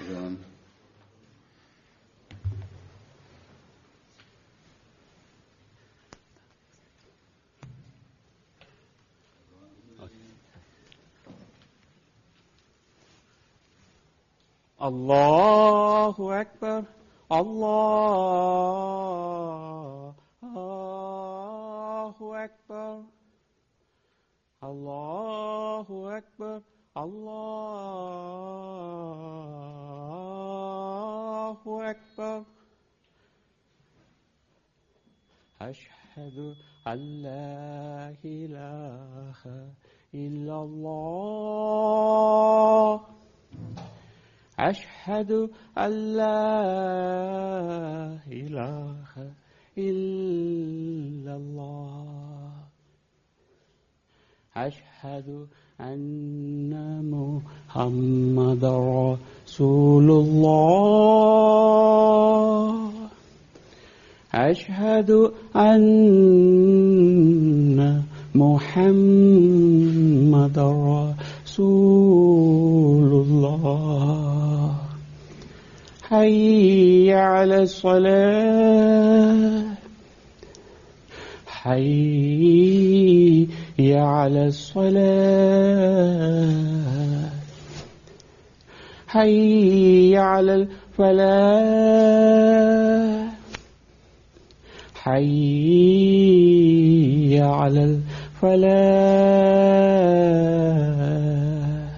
John. الله أكبر الله أكبر الله أكبر الله أكبر أشهد أن لا إله إلا الله أشهد أن لا إله إلا الله أشهد أن محمد رسول الله أشهد أن محمد رسول الله حي على الصلاة حي على الصلاة حي على الفلاح حي على الفلاح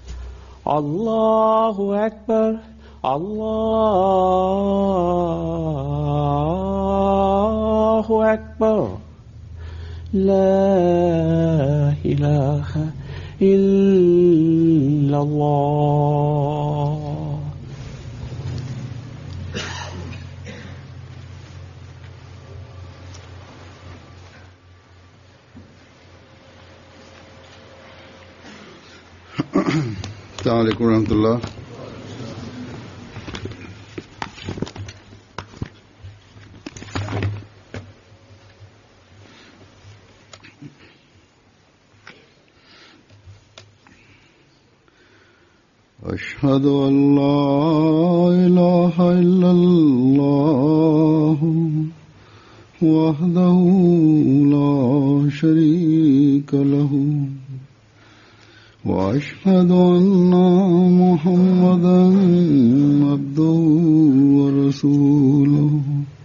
الله أكبر الله أكبر لا إله إلا الله السلام عليكم ورحمة الله أشهد أن لا إله إلا الله وحده لا شريك له وأشهد أن محمدا عبده ورسوله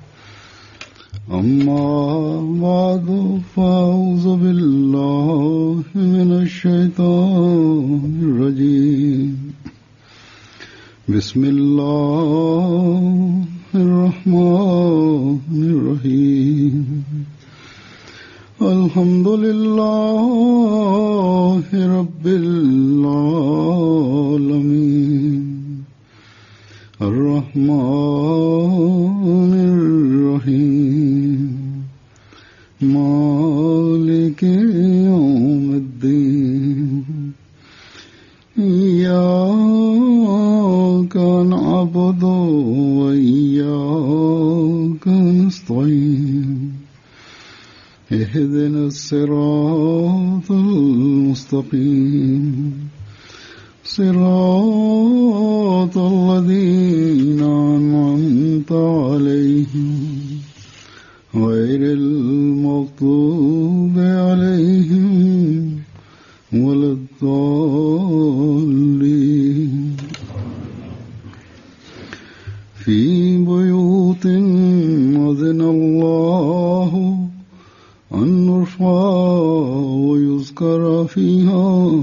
أما بعد فأعوذ بالله من الشيطان الرجيم بسم الله الرحمن الرحيم الحمد لله رب العالمين الرحمن الرحيم مالك يوم الدين إياك نعبد وإياك نستعين اهدنا الصراط المستقيم صراط الذين أنعمت عليهم غير المغضوب عليهم ولا الضالين في بيوت أذن الله أن نرفع ويذكر فيها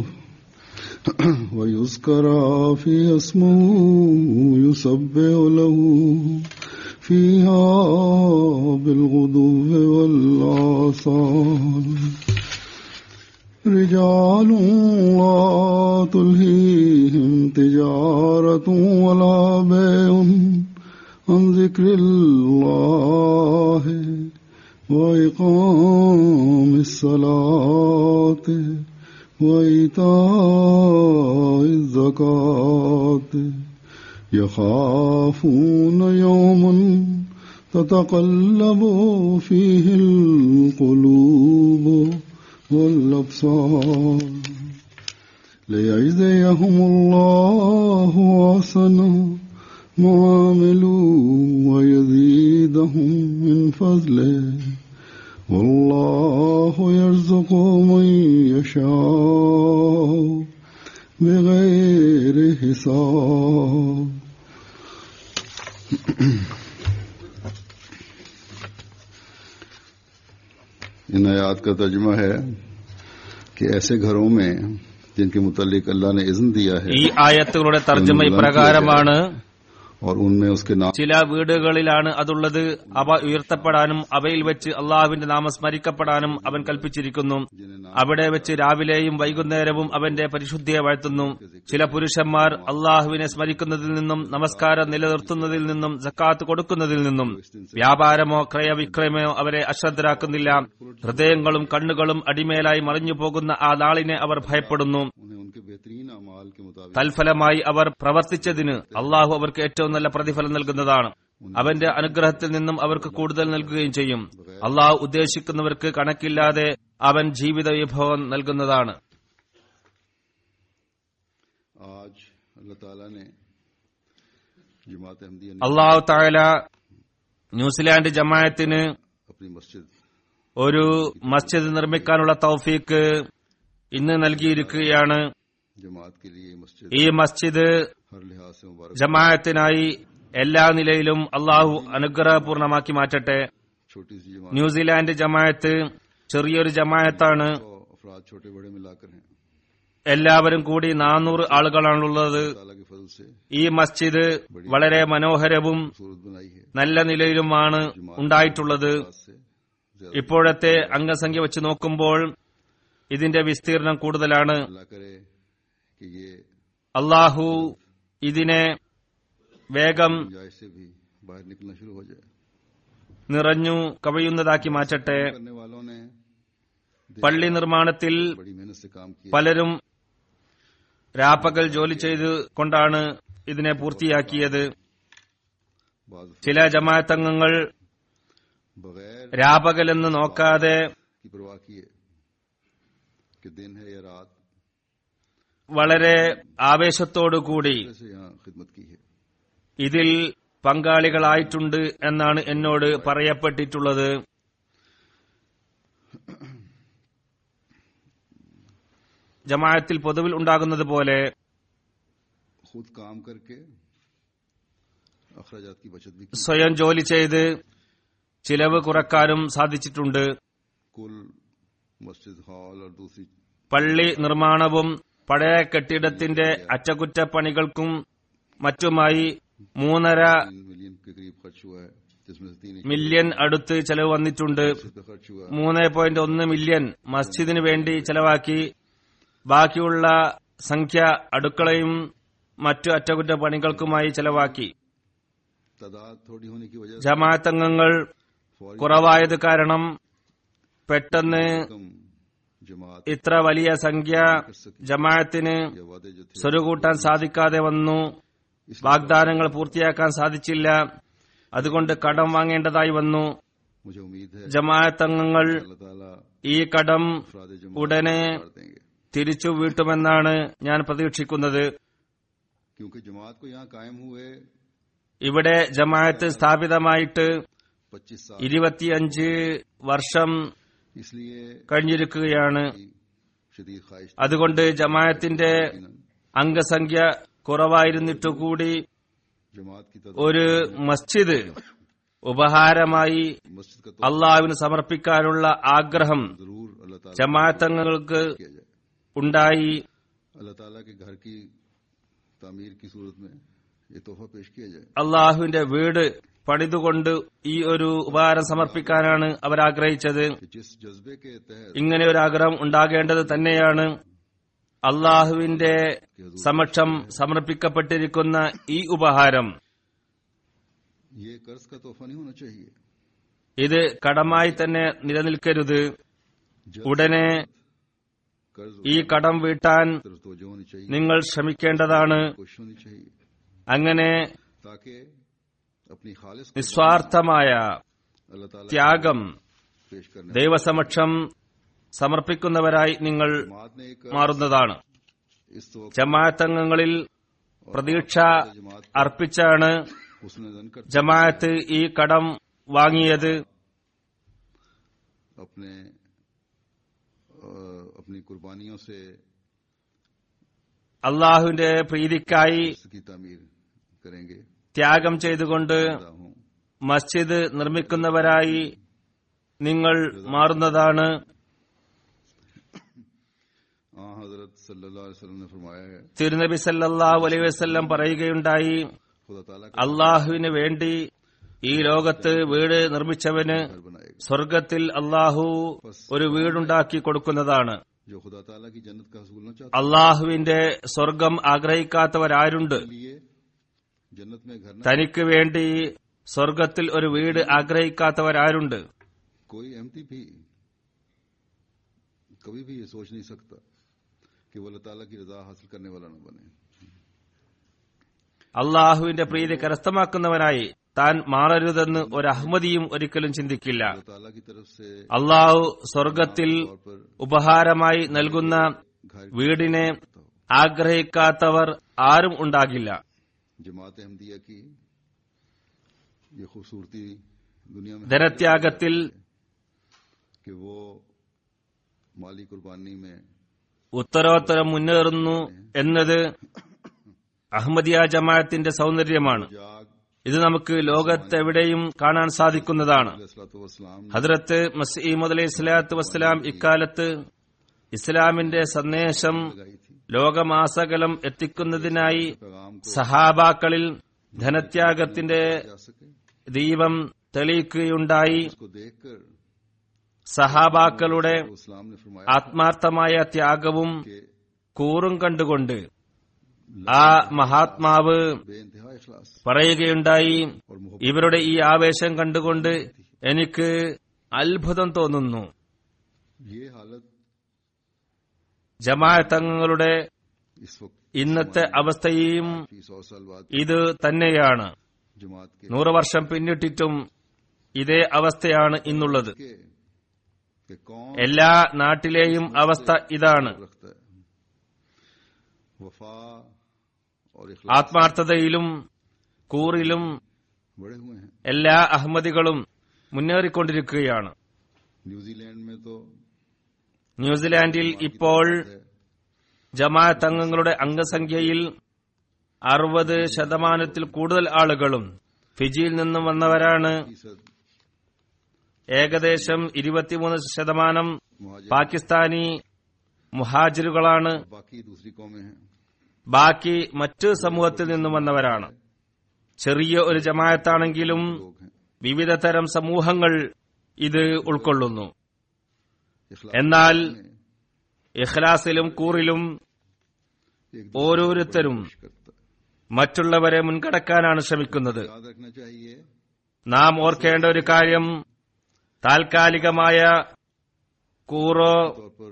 ويذكر في اسمه يسبح له فيها بالغدو والآصال رجال لا تلهيهم تجارة ولا بيع عن ذكر الله وإقام الصلاة وإيتاء الزكاة يخافون يوما تتقلب فيه القلوب والأبصار ليجزيهم الله أحسن ما عملوا ويزيدهم من فضله والله يرزق من يشاء بغير حساب इन आयात का तर्जमा है कि ऐसे घरों में जिनके मुतालिक अल्लाह ने इज़्न दिया है ഈ ആയത്തുകളുടെ തർജ്ജമ ഇപ്രകാരമാണ് और उनमें उसके नाम ചില വീടുകളിലാണ് അതുള്ളത് അവ ഉയർത്തപ്പെടാനും അവയിൽ വെച്ച് അള്ളാഹുവിന്റെ നാമം സ്മരിക്കപ്പെടാനും അവൻ കൽപ്പിച്ചിരിക്കുന്നു അവിടെ വെച്ച് രാവിലെയും വൈകുന്നേരവും അവന്റെ പരിശുദ്ധിയെ വാഴ്ത്തുന്നു ചില പുരുഷന്മാർ അള്ളാഹുവിനെ സ്മരിക്കുന്നതിൽ നിന്നും നമസ്കാരം നിലനിർത്തുന്നതിൽ നിന്നും ജക്കാത്ത് കൊടുക്കുന്നതിൽ നിന്നും വ്യാപാരമോ ക്രയവിക്രയമോ അവരെ അശ്രദ്ധരാക്കുന്നില്ല ഹൃദയങ്ങളും കണ്ണുകളും അടിമേലായി മറിഞ്ഞു പോകുന്ന ആ നാളിനെ അവർ ഭയപ്പെടുന്നു उन्हें उनके बेहतरीन अमाल के मुताबिक തൽഫലമായി അവർ പ്രവർത്തിച്ചതിന് അള്ളാഹു അവർക്ക് ഏറ്റവും നല്ല പ്രതിഫലം നൽകുന്നതാണ് അവന്റെ അനുഗ്രഹത്തിൽ നിന്നും അവർക്ക് കൂടുതൽ നൽകുകയും ചെയ്യും അള്ളാഹു ഉദ്ദേശിക്കുന്നവർക്ക് കണക്കില്ലാതെ അവൻ ജീവിത വിഭവം നൽകുന്നതാണ് आज अल्लाह ताला ने जमात अहमदिया ने അള്ളാഹു താല ന്യൂസിലാൻഡ് ജമായത്തിന് अपनी मस्जिद ഒരു മസ്ജിദ് നിർമ്മിക്കാനുള്ള തൗഫീക്ക് ഇന്ന് നൽകിയിരിക്കുകയാണ് जमात के लिए ये मस्जिद ഈ മസ്ജിദ് हर लिहाज से मुबारक ജമാഅത്തിനായി എല്ലാ നിലയിലും അള്ളാഹു അനുഗ്രഹപൂർണമാക്കി മാറ്റട്ടെ छोटी सी जमात ന്യൂസിലാൻഡ് ജമായത്ത് ചെറിയൊരു ജമായത്താണ് सौ अफराद छोटे बड़े मिलाकर हैं എല്ലാവരും കൂടി നാനൂറ് ആളുകളാണുള്ളത് ताला के फजल से ഈ മസ്ജിദ് വളരെ മനോഹരവും सूरत बनाई है നല്ല നിലയിലുമാണ് ഉണ്ടായിട്ടുള്ളത് आज से ज्यादा ഇപ്പോഴത്തെ അംഗസംഖ്യ വെച്ച് നോക്കുമ്പോൾ ഇതിന്റെ വിസ്തീർണം കൂടുതലാണ് अल्लाह करे कि ये അള്ളാഹു ഇതിനെ വേഗം गुंजाइश से भी बाहर निकलना शुरू हो जाए നിറഞ്ഞു കവിയുന്നതാക്കി മാറ്റട്ടെ करने वालों ने പള്ളി നിർമ്മാണത്തിൽ बड़ी मेहनत से काम किया പലരും രാപ്പകൽ ജോലി ചെയ്ത് കൊണ്ടാണ് ഇതിനെ പൂർത്തിയാക്കിയത് बाद ചില ജമാഅത്തംഗങ്ങൾ बगैर രാപകലെന്ന് നോക്കാതെ की परवाह किए कि दिन है या रात വളരെ ആവേശത്തോടുകൂടി से यहाँ खिदमत की है ഇതിൽ പങ്കാളികളായിട്ടുണ്ട് എന്നാണ് എന്നോട് പറയപ്പെട്ടിട്ടുള്ളത് ജമാഅത്തിൽ പൊതുവിൽ ഉണ്ടാകുന്നത് പോലെ खुद काम करके अखराजात की बचत भी की സ്വയം ജോലി ചെയ്ത് ചിലവ് കുറക്കാനും സാധിച്ചിട്ടുണ്ട് कुल मस्जिद हॉल और दूसरी പള്ളി നിർമ്മാണവും പഴയ കെട്ടിടത്തിന്റെ അറ്റകുറ്റപ്പണികൾക്കും മറ്റുമായി മൂന്നര तीन मिलियन के करीब खर्च हुआ है जिसमें से तीन മില്യൺ അടുത്ത് ചെലവ് വന്നിട്ടുണ്ട് पे खर्च हुआ മൂന്ന് പോയിന്റ് ഒന്ന് മില്യൺ മസ്ജിദിന് വേണ്ടി ചെലവാക്കി ബാക്കിയുള്ള സംഖ്യ അടുക്കളയും മറ്റു അറ്റകുറ്റപ്പണികൾക്കുമായി ചെലവാക്കി तादाद थोड़ी होने की वजह से ജമാഅത്തംഗങ്ങൾ फौरी കുറവായത് കാരണം പെട്ടെന്ന് कम जमात ഇത്ര വലിയ സംഖ്യ ജമാഅത്തിന് या वादे जो थे സ്വരുകൂട്ടാൻ സാധിക്കാതെ വന്നു വാഗ്ദാനങ്ങൾ പൂർത്തിയാക്കാൻ സാധിച്ചില്ല അതുകൊണ്ട് കടം വാങ്ങേണ്ടതായി വന്നു मुझे उम्मीद है ജമാഅത്തംഗങ്ങൾ अल्लाह ताला ഈ കടം अफराद ഉടനെ कर देंगे തിരിച്ചു വീട്ടുമെന്നാണ് ഞാൻ പ്രതീക്ഷിക്കുന്നത് क्योंकि जमात को यहाँ कायम हुए ഇവിടെ ജമാഅത്ത് സ്ഥാപിതമായിട്ട് 25 साल ഇരുപത്തിയഞ്ച് വർഷം इसलिए കഴിഞ്ഞിരിക്കുകയാണ് शदीद ख्वाहिश അതുകൊണ്ട് ജമാഅത്തിന്റെ അംഗസംഖ്യ കുറവായിരുന്നിട്ടുകൂടി जमात की तादाद ഒരു മസ്ജിദ് ഉപഹാരമായി मस्जिद का तो അള്ളാഹുവിന് സമർപ്പിക്കാനുള്ള ആഗ്രഹം जरूर अल्लाह ताला ജമാഅത്തങ്ങൾക്ക് किया जाए ഉണ്ടായി अल्लाह ताला के घर की तामीर की सूरत में ये तोहफा पेश किया जाए അള്ളാഹുവിന്റെ വീട് പണിതുകൊണ്ട് ഈ ഒരു ഉപഹാരം സമർപ്പിക്കാനാണ് അവർ ആഗ്രഹിച്ചത് कि जिस जज्बे के तहत ഇങ്ങനെ ഒരു ആഗ്രഹം ഉണ്ടാകേണ്ടത് തന്നെയാണ് അള്ളാഹുവിന്റെ സമക്ഷം സമർപ്പിക്കപ്പെട്ടിരിക്കുന്ന ഈ ഉപഹാരം ये कर्ज का तोहफा नहीं होना चाहिए ഇത് കടമായി തന്നെ നിലനിൽക്കരുത് ഉടനെ कर्ज ഈ കടം വീട്ടാൻ तरफ तवज्जो होनी चाहिए നിങ്ങൾ ശ്രമിക്കേണ്ടതാണ് कोशिश होनी चाहिए അങ്ങനെ ताकि अपनी खालिस നിസ്വാർത്ഥമായ अल्लाह ताला ത്യാഗം पेश करने ദൈവസമക്ഷം സമർപ്പിക്കുന്നവരായി നിങ്ങൾ जमात ने एक മാറുന്നതാണ് इस तो ജമാഅത്തംഗങ്ങളിൽ പ്രതീക്ഷ जमात അർപ്പിച്ചാണ് उसने जन कर ജമാഅത്ത് ഈ കടം വാങ്ങിയത് अपने अ, अपनी कुर्बानियों से അള്ളാഹുവിന്റെ പ്രീതിക്കായി इसकी तामीर करेंगे ത്യാഗം ചെയ്തുകൊണ്ട് कहता हूं മസ്ജിദ് നിർമ്മിക്കുന്നവരായി നിങ്ങൾ മാറുന്നതാണ് हाँ हजरत सल्लल्लाहु अलैहि वसल्लम ने फरमाया है തിരുനബി സല്ലല്ലാഹു അലൈഹി വസല്ലം പറയുകയുണ്ടായി खुदा ताला का അള്ളാഹുവിന് വേണ്ടി ഈ ലോകത്ത് വീട് നിർമ്മിച്ചവന് घर बनाएगा സ്വർഗത്തിൽ അള്ളാഹു ഒരു വീടുണ്ടാക്കി കൊടുക്കുന്നതാണ് जो खुदा ताला की जन्नत का हसूल न चाहते അള്ളാഹുവിന്റെ സ്വർഗം ആഗ്രഹിക്കാത്തവരാരുണ്ട് लिए जन्नत में घर न തനിക്ക് വേണ്ടി സ്വർഗത്തിൽ ഒരു വീട് ആഗ്രഹിക്കാത്തവരാരുണ്ട് कोई एमती भी कभी भी ये सोच नहीं सकता कि वो अल्लाह ताला की रजा हासिल करने वाला न बने അള്ളാഹുവിന്റെ പ്രീതി കരസ്ഥമാക്കുന്നവനായി താൻ മാറരുതെന്ന് ഒരു അഹമ്മദിയും ഒരിക്കലും ചിന്തിക്കില്ല अल्लाह ताला की तरफ से അള്ളാഹു സ്വർഗത്തിൽ तौर पर ഉപഹാരമായി നൽകുന്ന घर വീടിനെ ആഗ്രഹിക്കാത്തവർ ആരും ഉണ്ടാകില്ല जमात अहमदिया की ये खूबसूरती दुनिया में ധനത്യാഗത്തിൽ कि वो माली कुर्बानी में ഉത്തരോത്തരം മുന്നേറുന്നു എന്നത് അഹമ്മദിയ ജമാഅത്തിന്റെ സൗന്ദര്യമാണ് जाग ഇത് നമുക്ക് ലോകത്തെവിടെയും കാണാൻ സാധിക്കുന്നതാണ് वसलाम ഹദ്രത്ത് മസീമദ് അലൈഹി സ്വലാത്തു വസ്സലാം ഇക്കാലത്ത് ഇസ്ലാമിന്റെ സന്ദേശം लगाई थी ലോകമാസകലം എത്തിക്കുന്നതിനായി पैगाम को സഹാബാക്കളിൽ ധനത്യാഗത്തിന്റെ जा सके ദീപം തെളിയിക്കുകയുണ്ടായി उसको देखकर സഹാബാക്കളുടെ तो इस्लाम ने फरमाया ആത്മാർത്ഥമായ ത്യാഗവും कि കൂറും കണ്ടുകൊണ്ട് ആ മഹാത്മാവ് बेइंतहा इखलास പറയുകയുണ്ടായി और मोहब्बत ഇവരുടെ ഈ ആവേശം കണ്ടുകൊണ്ട് എനിക്ക് അത്ഭുതം തോന്നുന്നു ये हालत ജമാഅത്തംഗങ്ങളുടെ इस वक्त ഇന്നത്തെ അവസ്ഥയും की सौ साल बाद ഇത് തന്നെയാണ് जमात के നൂറ് വർഷം പിന്നിട്ടിട്ടും ഇതേ അവസ്ഥയാണ് ഇന്നുള്ളത് के कि कौन എല്ലാ നാട്ടിലെയും അവസ്ഥ ഇതാണ് रखता है वफा और इखलास ആത്മാർത്ഥതയിലും കൂറിലും बड़े हुए हैं എല്ലാ അഹമ്മദികളും മുന്നേറിക്കൊണ്ടിരിക്കുകയാണ് न्यूजीलैंड में तो ന്യൂസിലാൻഡിൽ ഇപ്പോൾ है ജമാഅത്ത് അംഗങ്ങളുടെ അംഗസംഖ്യയിൽ അറുപത് ശതമാനത്തിൽ കൂടുതൽ ആളുകളും ഫിജിയിൽ നിന്നും വന്നവരാണ് फीसद ഏകദേശം ഇരുപത്തിമൂന്ന് ശതമാനം मुहाजिर പാകിസ്ഥാനി മുഹാജിറുകളാണ് बाकी दूसरी कौमें हैं ബാക്കി മറ്റു സമൂഹത്തിൽ നിന്നും വന്നവരാണ് ചെറിയ ഒരു ജമാഅത്താണെങ്കിലും लोग हैं വിവിധ തരം സമൂഹങ്ങൾ ഇത് ഉൾക്കൊള്ളുന്നു इखलास എന്നാൽ में ഇഖ്ലാസിലും കൂറിലും एक ഓരോരുത്തരും दूसरे को करता है മറ്റുള്ളവരെ മുൻകടക്കാനാണ് ശ്രമിക്കുന്നത് याद रखना चाहिए നാം ഓർക്കേണ്ട ഒരു കാര്യം താൽക്കാലികമായ കൂറോ तौर पर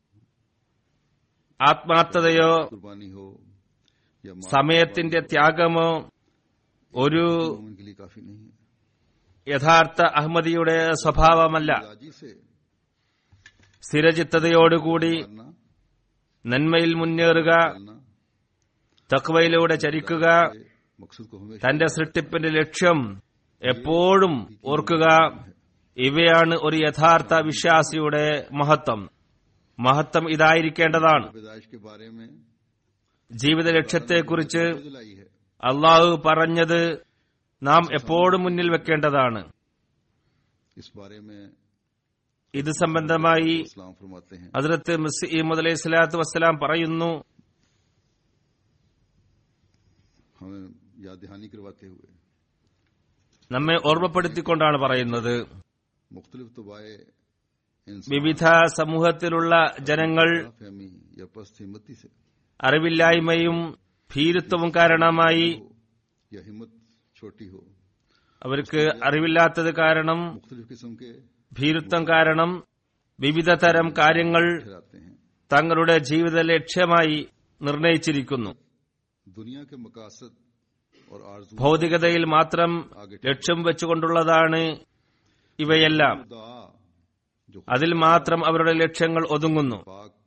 ആത്മാർത്ഥതയോ कुर्बानी हो या माल സമയത്തിന്റെ ത്യാഗമോ ഒരു मोमिन के लिए काफी नहीं है യഥാർത്ഥ അഹമ്മദിയുടെ സ്വഭാവമല്ല राजी से സ്ഥിരചിത്തതയോടുകൂടി करना നന്മയിൽ മുന്നേറുക चलना തക്വയിലൂടെ ചരിക്കുക ये मकसद को हमेशा തന്റെ സൃഷ്ടിപ്പിന്റെ ലക്ഷ്യം എപ്പോഴും ഓർക്കുക ഇവയാണ് ഒരു യഥാർത്ഥ വിശ്വാസിയുടെ മഹത്വം മഹത്വം ഇതായിരിക്കേണ്ടതാണ് पैदाइश के बारे में ജീവിത ലക്ഷ്യത്തെക്കുറിച്ച് दिलाई है അള്ളാഹു പറഞ്ഞത് നാം എപ്പോഴും മുന്നിൽ വെക്കേണ്ടതാണ് इस बारे में ഇത് സംബന്ധമായി इस्लाम फरमाते हैं ഹസ്രത്ത് മസീമദ് അലൈഹി സ്വലാത്തു വസ്സലാം പറയുന്നു हमें याद दहानी करवाते हुए നമ്മെ ഓർമ്മപ്പെടുത്തിക്കൊണ്ടാണ് പറയുന്നത് मुख्तलिफ तबाए इंसान വിവിധ സമൂഹത്തിലുള്ള ജനങ്ങൾ फहमी या पस्त हिम्मती से അറിവില്ലായ്മയും ഭീരുത്വവും കാരണമായി हो या हिम्मत छोटी हो അവർക്ക് അറിവില്ലാത്തത് കാരണം मुख्तलिफ किस्म के ഭീരുത്വം കാരണം വിവിധ തരം കാര്യങ്ങൾ ठहराते हैं തങ്ങളുടെ ജീവിത ലക്ഷ്യമായി നിർണയിച്ചിരിക്കുന്നു दुनिया के मकासद और आरजू ഭൗതികതയിൽ മാത്രം ലക്ഷ്യം വെച്ചുകൊണ്ടുള്ളതാണ് ഇവയെല്ലാം खुदा जो അതിൽ മാത്രം അവരുടെ ലക്ഷ്യങ്ങൾ ഒതുങ്ങുന്നു पाक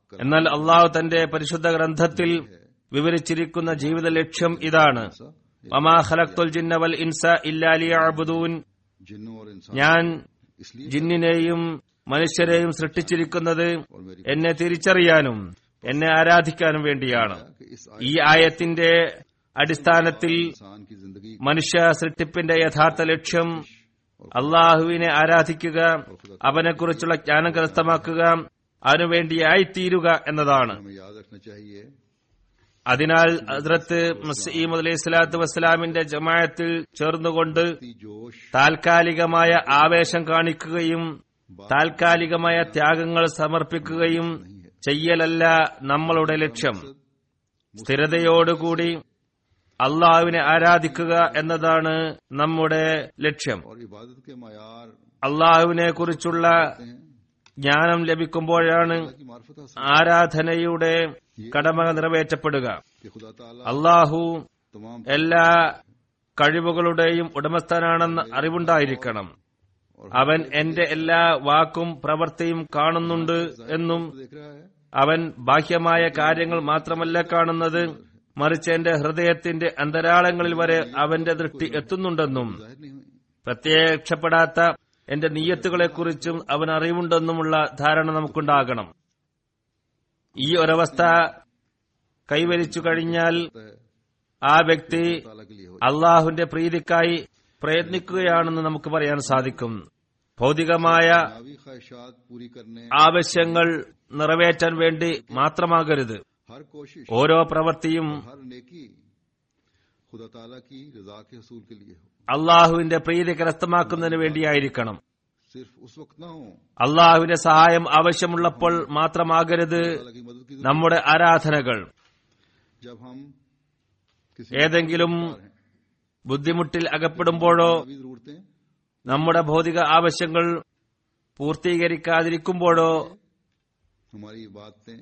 എന്നാൽ അള്ളാഹു തന്റെ പരിശുദ്ധ ഗ്രന്ഥത്തിൽ വിവരിച്ചിരിക്കുന്ന ജീവിത ലക്ഷ്യം ഇതാണ് വമാ ഖലഖ്തുൽ ജിന്ന വൽ ഇൻസ ഇല്ലാ ലിയഅ്ബുദൂൻ जिन्नों और इंसान ഞാൻ इसलिए ജിന്നിനെയും മനുഷ്യരെയും സൃഷ്ടിച്ചിരിക്കുന്നത് എന്നെ തിരിച്ചറിയാനും എന്നെ ആരാധിക്കാനും വേണ്ടിയാണ് कि इस ഈ ആയത്തിന്റെ അടിസ്ഥാനത്തിൽ इंसान की जिंदगी മനുഷ്യ സൃഷ്ടിപ്പിന്റെ യഥാർത്ഥ ലക്ഷ്യം അള്ളാഹുവിനെ ആരാധിക്കുക അവനെക്കുറിച്ചുള്ള ജ്ഞാനം കരസ്ഥമാക്കുക അതിനുവേണ്ടിയായിത്തീരുക എന്നതാണ് हमें याद रखना चाहिए അതിനാൽ ഹസ്രത്ത് മസീം അലൈഹി സ്വലാത്തു വസ്സലാമിന്റെ ജമായത്തിൽ ചേർന്നുകൊണ്ട് कि जोश താൽക്കാലികമായ ആവേശം കാണിക്കുകയും താൽക്കാലികമായ ത്യാഗങ്ങൾ സമർപ്പിക്കുകയും ചെയ്യലല്ല നമ്മളുടെ ലക്ഷ്യം സ്ഥിരതയോടുകൂടി അള്ളാഹുവിനെ ആരാധിക്കുക എന്നതാണ് നമ്മുടെ ലക്ഷ്യം और इबादत के मायार അള്ളാഹുവിനെ കുറിച്ചുള്ള हैं ജ്ഞാനം ലഭിക്കുമ്പോഴാണ് की मार्फत हासिल ആരാധനയുടെ കടമ നിറവേറ്റപ്പെടുക कि खुदा ताला അള്ളാഹു तमाम എല്ലാ കഴിവുകളുടെയും ഉടമസ്ഥനാണെന്ന് അറിവുണ്ടായിരിക്കണം അവൻ എന്റെ എല്ലാ വാക്കും പ്രവൃത്തിയും കാണുന്നുണ്ട് എന്നും देख रहा है അവൻ ബാഹ്യമായ കാര്യങ്ങൾ മാത്രമല്ല കാണുന്നത് മറിച്ച് എന്റെ ഹൃദയത്തിന്റെ അന്തരാളങ്ങളിൽ വരെ അവന്റെ ദൃഷ്ടി എത്തുന്നുണ്ടെന്നും जाहिर नहीं हुई പ്രത്യക്ഷപ്പെടാത്ത എന്റെ നീയത്തുകളെക്കുറിച്ചും അവൻ അറിവുണ്ടെന്നുമുള്ള ധാരണ നമുക്കുണ്ടാകണം ഈ ഒരവസ്ഥ കൈവരിച്ചു കഴിഞ്ഞാൽ होता है ആ വ്യക്തി ताला के लिए हो അള്ളാഹുവിന്റെ പ്രീതിക്കായി പ്രയത്നിക്കുകയാണെന്ന് നമുക്ക് പറയാൻ സാധിക്കും ഭൗതികമായ दुनियावी ख्वाहिशात पूरी करने ആവശ്യങ്ങൾ നിറവേറ്റാൻ വേണ്ടി മാത്രമാകരുത് हर कोशिश ഓരോ പ്രവൃത്തിയും हर नेकी खुदा ताला की रजा के हसूल के लिए हो അള്ളാഹുവിന്റെ പ്രീതി കരസ്ഥമാക്കുന്നതിന് വേണ്ടിയായിരിക്കണം सिर्फ उस वक्त ना हो അള്ളാഹുവിന്റെ സഹായം ആവശ്യമുള്ളപ്പോൾ മാത്രമാകരുത് ताला की मदद की जरूरत നമ്മുടെ ആരാധനകൾ जब हम किसी ഏതെങ്കിലും ബുദ്ധിമുട്ടിൽ അകപ്പെടുമ്പോഴോ भी जरूरतें നമ്മുടെ ഭൗതിക ആവശ്യങ്ങൾ പൂർത്തീകരിക്കാതിരിക്കുമ്പോഴോ हमारी बातें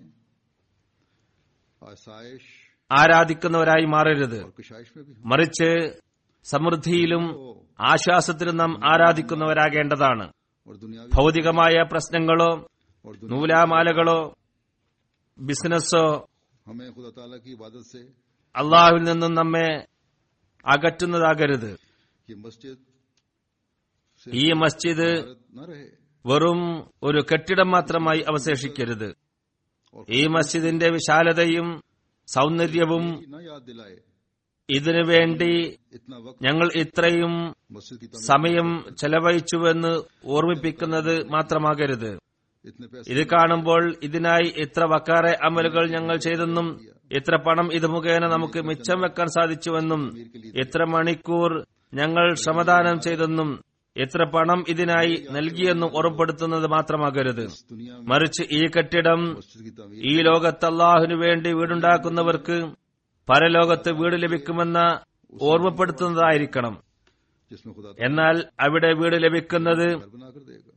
आसाइश ആരാധിക്കുന്നവരായി മാറരുത് और कुशाइश में भी हो മറിച്ച് സമൃദ്ധിയിലും ആശ്വാസത്തിലും നാം ആരാധിക്കുന്നവരാകേണ്ടതാണ് और दुनियावी ഭൗതികമായ പ്രശ്നങ്ങളോ और दुनिया നൂലാമാലകളോ ബിസിനസ്സോ हमें खुदा ताला की इबादत से അള്ളാഹുവിൽ നിന്നും നമ്മെ അകറ്റുന്നതാകരുത് ये मस्जिद से ഈ മസ്ജിദ് इबादत न रहे വെറും ഒരു കെട്ടിടം മാത്രമായി അവശേഷിക്കരുത് ഈ മസ്ജിദിന്റെ വിശാലതയും സൗന്ദര്യവും न याद दिलाए ഇതിനു വേണ്ടി इतना वक्त ഞങ്ങൾ ഇത്രയും मस्जिद की तमीर സമയം ചെലവഴിച്ചുവെന്ന് ഓർമ്മിപ്പിക്കുന്നത് മാത്രമാകരുത് इतने पैसे ഇത് കാണുമ്പോൾ ഇതിനായി ഇത്ര വക്കാറെ അമലുകൾ ഞങ്ങൾ ചെയ്തെന്നും ഇത്ര പണം ഇത് മുഖേന നമുക്ക് മിച്ചം വെക്കാൻ സാധിച്ചുവെന്നും ഇത്ര മണിക്കൂർ ഞങ്ങൾ ശ്രമദാനം ചെയ്തെന്നും എത്ര പണം ഇതിനായി നൽകിയെന്നും ഉറപ്പെടുത്തുന്നത് മാത്രമാകരുത് इस दुनिया में മറിച്ച് ഈ കെട്ടിടം मस्जिद की तमीर ഈ ലോകത്ത് അള്ളാഹുവിനു വേണ്ടി വീടുണ്ടാക്കുന്നവർക്ക് പരലോകത്ത് വീട് ലഭിക്കുമെന്ന ഓർമ്മപ്പെടുത്തുന്നതായിരിക്കണം जिसमें खुदा എന്നാൽ അവിടെ വീട് ലഭിക്കുന്നത് घर बनाकर देगा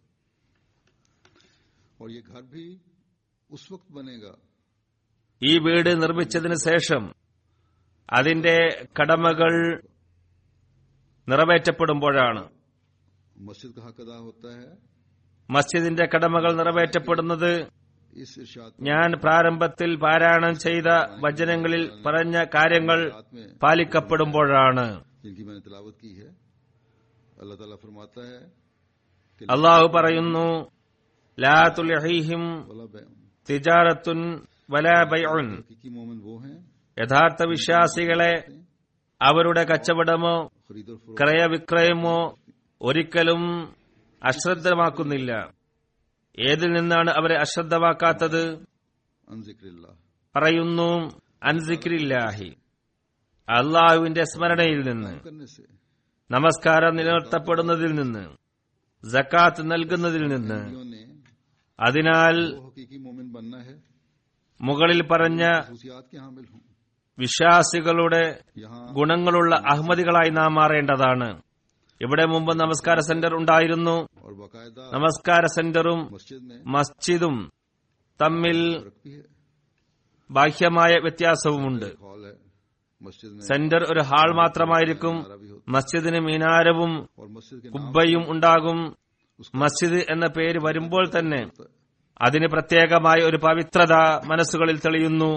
और ये घर भी उस वक्त बनेगा ഈ വീട് നിർമ്മിച്ചതിന് ശേഷം അതിന്റെ കടമകൾ നിറവേറ്റപ്പെടുമ്പോഴാണ് मस्जिद का हक अदा होता है മസ്ജിദിന്റെ കടമകൾ നിറവേറ്റപ്പെടുന്നത് इस इरशाद ഞാൻ പ്രാരംഭത്തിൽ പാരായണം ചെയ്ത വചനങ്ങളിൽ പറഞ്ഞ കാര്യങ്ങൾ रात में പാലിക്കപ്പെടുമ്പോഴാണ് जिनकी मैंने तिलावत की है अल्लाह ताला फरमाता है कि അള്ളാഹു പറയുന്നു ലാ തുൽഹീഹിം वला बैउन തിജാറത്തുൻ വലാ ബൈഉൻ हकीकी मोमिन वो हैं യഥാർത്ഥ വിശ്വാസികളെ അവരുടെ കച്ചവടമോ खरीद और फरोख्त ക്രയവിക്രയമോ ഒരിക്കലും അശ്രദ്ധമാക്കുന്നില്ല ഏതിൽ നിന്നാണ് അവരെ അശ്രദ്ധമാക്കാത്തത് अन जिक्रिल्लाह പറയുന്നു അൻസിക്രില്ലാഹി അള്ളാഹുവിന്റെ സ്മരണയിൽ നിന്ന് करने से നമസ്കാരം നിലനിർത്തപ്പെടുന്നതിൽ നിന്ന് ജക്കാത്ത് നൽകുന്നതിൽ നിന്ന് नबियों ने അതിനാൽ वो हकीकी मोमिन बनना है മുകളിൽ പറഞ്ഞ खसूसियात के हामिल हों വിശ്വാസികളുടെ यहाँ ഗുണങ്ങളുള്ള അഹമ്മദികളായി നാം മാറേണ്ടതാണ് ഇവിടെ മുമ്പ് നമസ്കാര സെന്റർ ഉണ്ടായിരുന്നു और बाकायदा നമസ്കാര സെന്ററും मस्जिद में മസ്ജിദും തമ്മിൽ फर्क भी है ബാഹ്യമായ വ്യത്യാസവുമുണ്ട് एक हॉल है मस्जिद में സെന്റർ ഒരു ഹാൾ മാത്രമായിരിക്കും मीनारा भी होता മസ്ജിദിന് മീനാരവും है और मस्जिद के नाम കുബ്ബയും ഉണ്ടാകും മസ്ജിദ് എന്ന പേര് വരുമ്പോൾ തന്നെ അതിന് പ്രത്യേകമായ ഒരു പവിത്രത മനസ്സുകളിൽ തെളിയുന്നു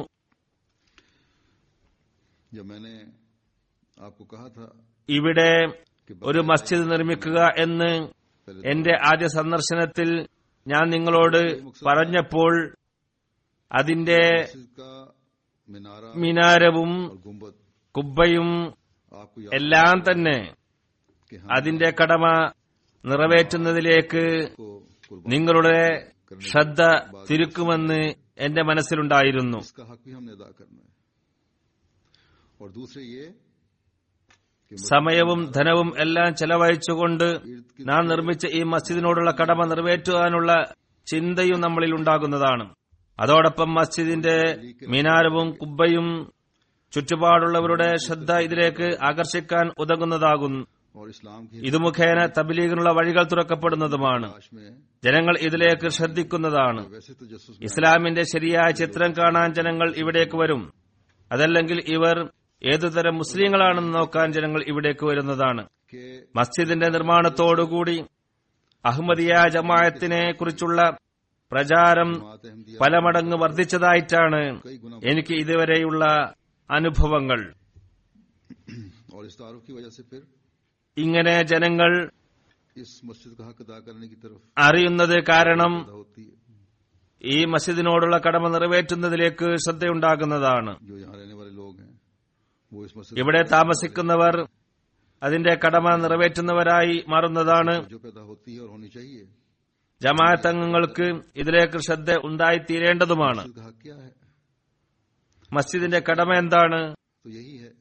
जब मैंने आपको कहा था ഇവിടെ कि ഒരു മസ്ജിദ് നിർമ്മിക്കുക എന്ന് पहले എന്റെ ആദ്യ സന്ദർശനത്തിൽ ഞാൻ നിങ്ങളോട് പറഞ്ഞപ്പോൾ അതിന്റെ मस्जिद का मीनारा മിനാരവും और गुंबद കുബ്ബയും आपको याद എല്ലാം തന്നെ कि हम അതിന്റെ കടമ നിറവേറ്റുന്നതിലേക്ക് को कुर्बान നിങ്ങളുടെ ശ്രദ്ധ തിരുക്കുമെന്ന് എന്റെ മനസ്സിലുണ്ടായിരുന്നു इसका हक भी हमने अदा करना है और दूसरे ये कि സമയവും ധനവും എല്ലാം ചെലവഴിച്ചുകൊണ്ട് ईद की നാം നിർമ്മിച്ച ഈ മസ്ജിദിനോടുള്ള കടമ നിറവേറ്റുവാനുള്ള ചിന്തയും നമ്മളിൽ ഉണ്ടാകുന്നതാണ് അതോടൊപ്പം മസ്ജിദിന്റെ മിനാരവും കുബ്ബയും ചുറ്റുപാടുള്ളവരുടെ ശ്രദ്ധ ഇതിലേക്ക് ആകർഷിക്കാൻ ഉതകുന്നതാകുന്നു और इस्लाम की ഇത് മുഖേന തബ്ലീഗിനുള്ള വഴികൾ തുറക്കപ്പെടുന്നതുമാണ് तलाश में ജനങ്ങൾ ഇതിലേക്ക് ശ്രദ്ധിക്കുന്നതാണ് वैसे तो जसूस ഇസ്ലാമിന്റെ ശരിയായ ചിത്രം കാണാൻ ജനങ്ങൾ ഇവിടേക്ക് വരും അതല്ലെങ്കിൽ ഇവർ ഏതുതരം മുസ്ലിങ്ങളാണെന്ന് നോക്കാൻ ജനങ്ങൾ ഇവിടേക്ക് വരുന്നതാണ് के മസ്ജിദിന്റെ നിർമ്മാണത്തോടുകൂടി അഹമ്മദിയ ജമായത്തിനെ കുറിച്ചുള്ള പ്രചാരം जमात अहमदिया പല മടങ്ങ് വർദ്ധിച്ചതായിട്ടാണ് कई गुना എനിക്ക് ഇതുവരെയുള്ള അനുഭവങ്ങൾ और इस तारुफ की वजह से फिर ഇങ്ങനെ ജനങ്ങൾ इस मस्जिद का हक अदा करने की तरफ അറിയുന്നത് കാരണം ज्यादा होती है ഈ മസ്ജിദിനോടുള്ള കടമ നിറവേറ്റുന്നതിലേക്ക് ശ്രദ്ധയുണ്ടാകുന്നതാണ് जो यहाँ रहने वाले लोग हैं वो इस मस्जिद ഇവിടെ താമസിക്കുന്നവർ അതിന്റെ കടമ നിറവേറ്റുന്നവരായി മാറുന്നതാണ് जो पैदा होती है और होनी चाहिए ജമാഅത്ത് അംഗങ്ങൾക്ക് ഇതിലേക്ക് ശ്രദ്ധ ഉണ്ടായിത്തീരേണ്ടതുമാണ് मस्जिद का हक क्या है മസ്ജിദിന്റെ കടമ എന്താണ് तो यही है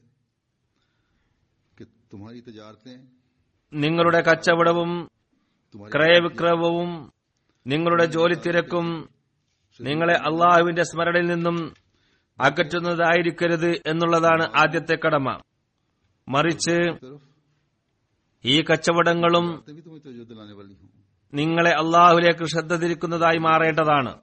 कि तुम्हारी तजारतें നിങ്ങളുടെ കച്ചവടവും तुम्हारी ക്രയവിക്രയവും നിങ്ങളുടെ ജോലി തിരക്കും നിങ്ങളെ അള്ളാഹുവിന്റെ സ്മരണയിൽ നിന്നും അകറ്റുന്നതായിരിക്കരുത് എന്നുള്ളതാണ് ആദ്യത്തെ കടമ മറിച്ച് तरफ ഈ കച്ചവടങ്ങളും बातें भी तुम्हें तवज्जो दिलाने वाली हूँ നിങ്ങളെ അള്ളാഹുലേക്ക് ശ്രദ്ധ തിരിക്കുന്നതായി മാറേണ്ടതാണ്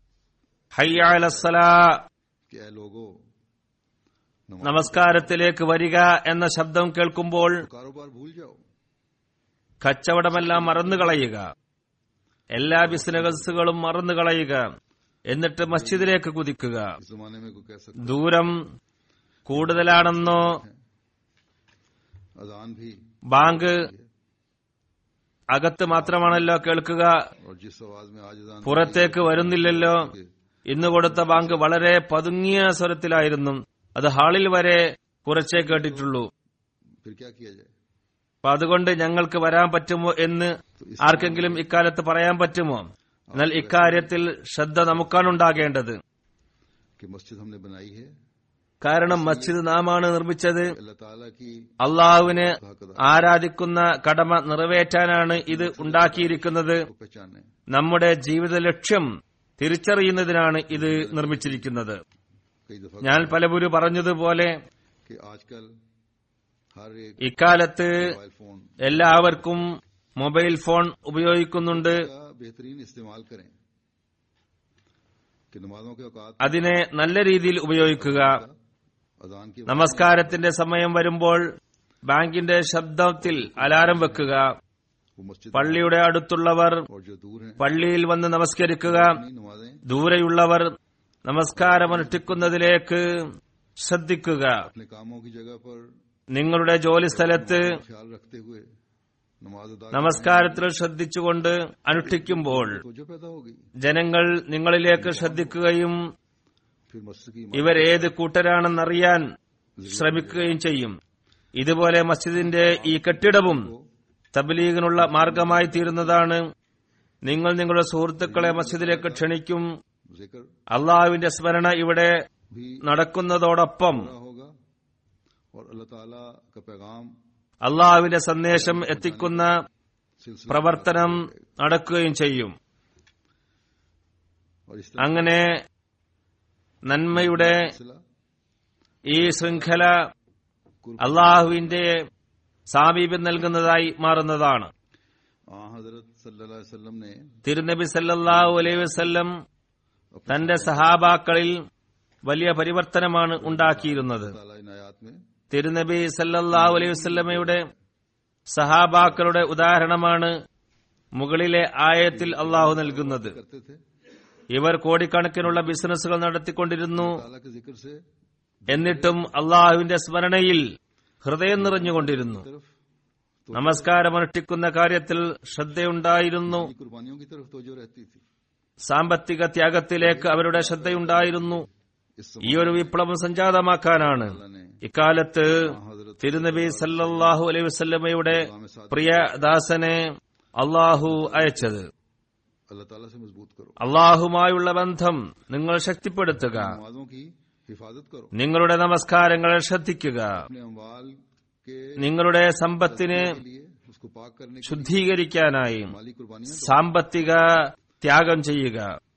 ഹയ്യാലസലാ कि ऐ लोगो नमाज നമസ്കാരത്തിലേക്ക് വരിക എന്ന ശബ്ദം കേൾക്കുമ്പോൾ तो कारोबार भूल जाओ കച്ചവടമെല്ലാം മറന്നുകളയുക എല്ലാ ബിസിനസ്സുകളും മറന്നുകളയുക എന്നിട്ട് മസ്ജിദിലേക്ക് കുതിക്കുക इस जमाने में कोई कह सकता ദൂരം കൂടുതലാണെന്നോ अजान भी ബാങ്ക് അകത്ത് മാത്രമാണല്ലോ കേൾക്കുക और जिस आवाज में आज अजान പുറത്തേക്ക് വരുന്നില്ലല്ലോ ഇന്ന് കൊടുത്ത ബാങ്ക് വളരെ പതുങ്ങിയ സ്വരത്തിലായിരുന്നു അത് ഹാളിൽ വരെ കുറച്ചേ കേട്ടിട്ടുള്ളൂ फिर क्या किया जाए അപ്പൊ അതുകൊണ്ട് ഞങ്ങൾക്ക് വരാൻ പറ്റുമോ എന്ന് ആർക്കെങ്കിലും ഇക്കാലത്ത് പറയാൻ പറ്റുമോ എന്നാൽ ഇക്കാര്യത്തിൽ ശ്രദ്ധ നമുക്കാണ് ഉണ്ടാകേണ്ടത് कि मस्जिद हमने बनाई है കാരണം മസ്ജിദ് നാമാണ് നിർമ്മിച്ചത് अल्लाह ताला की അള്ളാഹുവിന് हक अदा ആരാധിക്കുന്ന കടമ നിറവേറ്റാനാണ് ഇത് ഉണ്ടാക്കിയിരിക്കുന്നത് को पहचाने നമ്മുടെ ജീവിത ലക്ഷ്യം തിരിച്ചറിയുന്നതിനാണ് ഇത് നിർമ്മിച്ചിരിക്കുന്നത് कई दफा ഞാൻ പലപുരു പറഞ്ഞതുപോലെ कि आजकल हर एक ഇക്കാലത്ത് मोबाइल फोन എല്ലാവർക്കും മൊബൈൽ ഫോൺ ഉപയോഗിക്കുന്നുണ്ട് का बेहतरीन इस्तेमाल करें कि नमाजों के औकात അതിനെ നല്ല രീതിയിൽ ഉപയോഗിക്കുക अजान की നമസ്കാരത്തിന്റെ സമയം വരുമ്പോൾ ബാങ്കിന്റെ ശബ്ദത്തിൽ അലാറം വെക്കുക वो मस्जिद പള്ളിയുടെ അടുത്തുള്ളവർ और जो दूर हैं പള്ളിയിൽ വന്ന് നമസ്കരിക്കുക अपनी नमाजें ദൂരെയുള്ളവർ നമസ്കാരമനുഷ്ഠിക്കുന്നതിലേക്ക് ശ്രദ്ധിക്കുക अपने कामों की जगह पर നിങ്ങളുടെ ജോലി സ്ഥലത്ത് ख्याल रखते हुए नमाज अदा നമസ്കാരത്തിൽ ശ്രദ്ധിച്ചുകൊണ്ട് അനുഷ്ഠിക്കുമ്പോൾ तो जो पैदा होगी ജനങ്ങൾ നിങ്ങളിലേക്ക് ശ്രദ്ധിക്കുകയും फिर मस्जिद की ഇവർ ഏത് കൂട്ടരാണെന്നറിയാൻ ശ്രമിക്കുകയും ചെയ്യും ഇതുപോലെ മസ്ജിദിന്റെ ഈ കെട്ടിടവും തബ്ലീഗിനുള്ള മാർഗമായി തീരുന്നതാണ് നിങ്ങൾ നിങ്ങളുടെ സുഹൃത്തുക്കളെ മസ്ജിദിലേക്ക് ക്ഷണിക്കും जिक्र അള്ളാഹുവിന്റെ സ്മരണ ഇവിടെ भी നടക്കുന്നതോടൊപ്പം पूरा होगा और अल्लाह ताला का पैगाम അള്ളാഹുവിന്റെ സന്ദേശം എത്തിക്കുന്ന सिलसिला പ്രവർത്തനം നടക്കുകയും ചെയ്യും और इस तरह അങ്ങനെ നന്മയുടെ सिलसिला ഈ ശൃംഖല അള്ളാഹുവിന്റെ സാമീപ്യം നൽകുന്നതായി മാറുന്നതാണ് आ हजरत सल्लल्लाहु अलैहि वसल्लम ने തിരുനബി സല്ലല്ലാഹു അലൈഹി വസല്ലം തന്റെ സഹാബാക്കളിൽ വലിയ പരിവർത്തനമാണ് ഉണ്ടാക്കിയിരുന്നത് ताला इन आयात में തിരുനബി സല്ലല്ലാഹു അലൈഹി വസല്ലമയുടെ സഹാബാക്കളുടെ ഉദാഹരണമാണ് മുകളിലെ ആയത്തിൽ അള്ളാഹു നൽകുന്നത് करते थे ഇവർ കോടിക്കണക്കിനുള്ള ബിസിനസ്സുകൾ നടത്തിക്കൊണ്ടിരുന്നു ताला के जिक्र से എന്നിട്ടും അള്ളാഹുവിന്റെ സ്മരണയിൽ ഹൃദയം നിറഞ്ഞുകൊണ്ടിരുന്നു तरफ നമസ്കാരം അനുഷ്ഠിക്കുന്ന കാര്യത്തിൽ ശ്രദ്ധയുണ്ടായിരുന്നു की कुर्बानियों की तरफ तवज्जो रहती थी സാമ്പത്തിക ത്യാഗത്തിലേക്ക് അവരുടെ ശ്രദ്ധയുണ്ടായിരുന്നു इस ഈ ഒരു വിപ്ലവം സംജാതമാക്കാനാണ് समय ने ഇക്കാലത്ത് हजरत തിരുനബി സല്ലല്ലാഹു അലൈഹി വസല്ലമയുടെ പ്രിയ ദാസനെ അള്ളാഹു അയച്ചത് अल्लाह ताला से मजबूत करो അള്ളാഹുമായുള്ള ബന്ധം നിങ്ങൾ ശക്തിപ്പെടുത്തുക नमाजों की हिफाजत करो നിങ്ങളുടെ നമസ്കാരങ്ങൾ ശ്രദ്ധിക്കുക अपने अमवाल के നിങ്ങളുടെ സമ്പത്തിനെ लिए उसको पाक करने की ശുദ്ധീകരിക്കാനായി माली कुर्बानियां दो। സാമ്പത്തിക ത്യാഗം ചെയ്യുക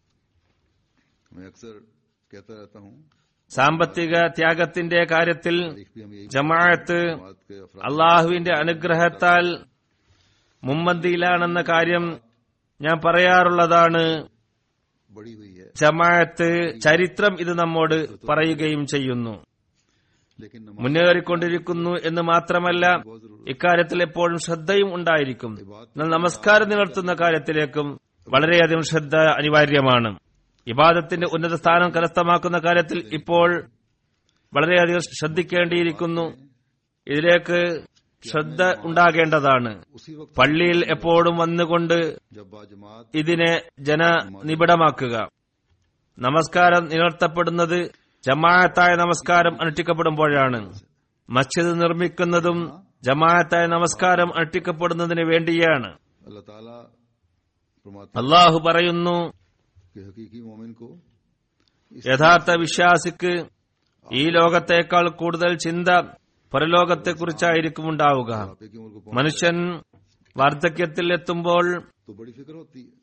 मैं अक्सर कहता रहता हूँ സാമ്പത്തിക ത്യാഗത്തിന്റെ കാര്യത്തിൽ तारीख भी हम यही ജമാഅത്ത് जमात के अफराद അള്ളാഹുവിന്റെ അനുഗ്രഹത്താൽ മുമ്പന്തിയിലാണെന്ന കാര്യം ഞാൻ പറയാറുള്ളതാണ് बड़ी हुई है ജമാഅത്ത് ചരിത്രം ഇത് നമ്മോട് പറയുകയും ചെയ്യുന്നു लेकिन नमाज മുന്നേറിക്കൊണ്ടിരിക്കുന്നു എന്ന് മാത്രമല്ല ഇക്കാര്യത്തിൽ എപ്പോഴും ശ്രദ്ധയും ഉണ്ടായിരിക്കും എന്നാൽ നമസ്കാരം നിലർത്തുന്ന കാര്യത്തിലേക്കും വളരെയധികം ശ്രദ്ധ അനിവാര്യമാണ് ഇബാദത്തിന്റെ ഉന്നത സ്ഥാനം കരസ്ഥമാക്കുന്ന കാര്യത്തിൽ ഇപ്പോൾ വളരെയധികം ശ്രദ്ധിക്കേണ്ടിയിരിക്കുന്നു ഇതിലേക്ക് ശ്രദ്ധ ഉണ്ടാകേണ്ടതാണ് उसी वक्त പള്ളിയിൽ എപ്പോഴും വന്നുകൊണ്ട് जब बाजमात ഇതിനെ ജനനിബിഡമാക്കുക നമസ്കാരം നിലർത്തപ്പെടുന്നത് ജമാഅത്തായ നമസ്കാരം അനുഷ്ഠിക്കപ്പെടുമ്പോഴാണ് മസ്ജിദ് നിർമ്മിക്കുന്നതും ജമാഅത്തായ നമസ്കാരം അനുഷ്ഠിക്കപ്പെടുന്നതിന് വേണ്ടിയാണ് अल्लाह ताला फरमाते അള്ളാഹു പറയുന്നു कि हकीकी मोमिन को യഥാർത്ഥ വിശ്വാസിക്ക് ഈ ലോകത്തേക്കാൾ കൂടുതൽ ചിന്ത പരലോകത്തെക്കുറിച്ചായിരിക്കും ഉണ്ടാവുക बुढ़ापे की उम्र को पहुंच മനുഷ്യൻ വാർദ്ധക്യത്തിൽ എത്തുമ്പോൾ तो बड़ी फिक्र होती है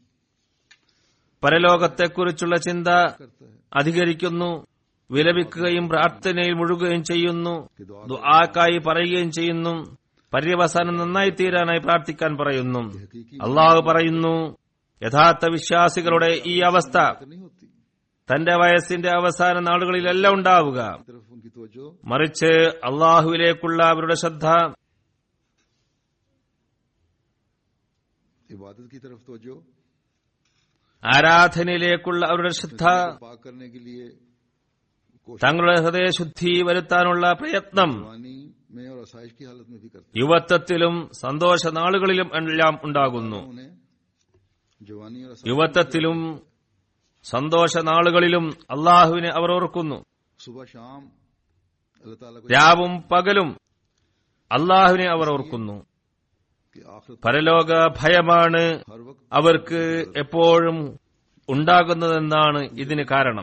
പരലോകത്തെക്കുറിച്ചുള്ള ചിന്ത करता है അധികരിക്കുന്നു വിലപിക്കുകയും പ്രാർത്ഥനയിൽ മുഴുകുകയും ചെയ്യുന്നു ദുആക്കായി പറയുകയും ചെയ്യുന്നു പര്യവസാനം നന്നായി തീരാനായി പ്രാർത്ഥിക്കാൻ പറയുന്നു हकीकी അള്ളാഹു പറയുന്നു യഥാർത്ഥ വിശ്വാസികളുടെ ഈ അവസ്ഥ फिक्र नहीं होती തന്റെ വയസ്സിന്റെ അവസാന നാളുകളിലല്ല ഉണ്ടാവുക की तरफ उनकी तवज्जो മറിച്ച് അള്ളാഹുവിലേക്കുള്ള അവരുടെ ശ്രദ്ധ इबादत की तरफ तवज्जो ആരാധനയിലേക്കുള്ള അവരുടെ ശ്രദ്ധ पाक करने के लिए कोशिश തങ്ങളുടെ ഹൃദയശുദ്ധി വരുത്താനുള്ള പ്രയത്നം जवानी में और आसाइश की हालत में भी करते യുവത്വത്തിലും സന്തോഷ നാളുകളിലും എല്ലാം ഉണ്ടാകുന്നു हैं उन्हें जवानी और आसाइश യുവത്വത്തിലും സന്തോഷ നാളുകളിലും അള്ളാഹുവിനെ അവർ ഓർക്കുന്നു सुबह शाम अल्लाह ताला को രാവും പകലും അള്ളാഹുവിനെ അവർ ഓർക്കുന്നു कि आखिरत പരലോക ഭയമാണ് हर वक्त അവർക്ക് എപ്പോഴും ഉണ്ടാകുന്നതെന്നാണ് ഇതിന് കാരണം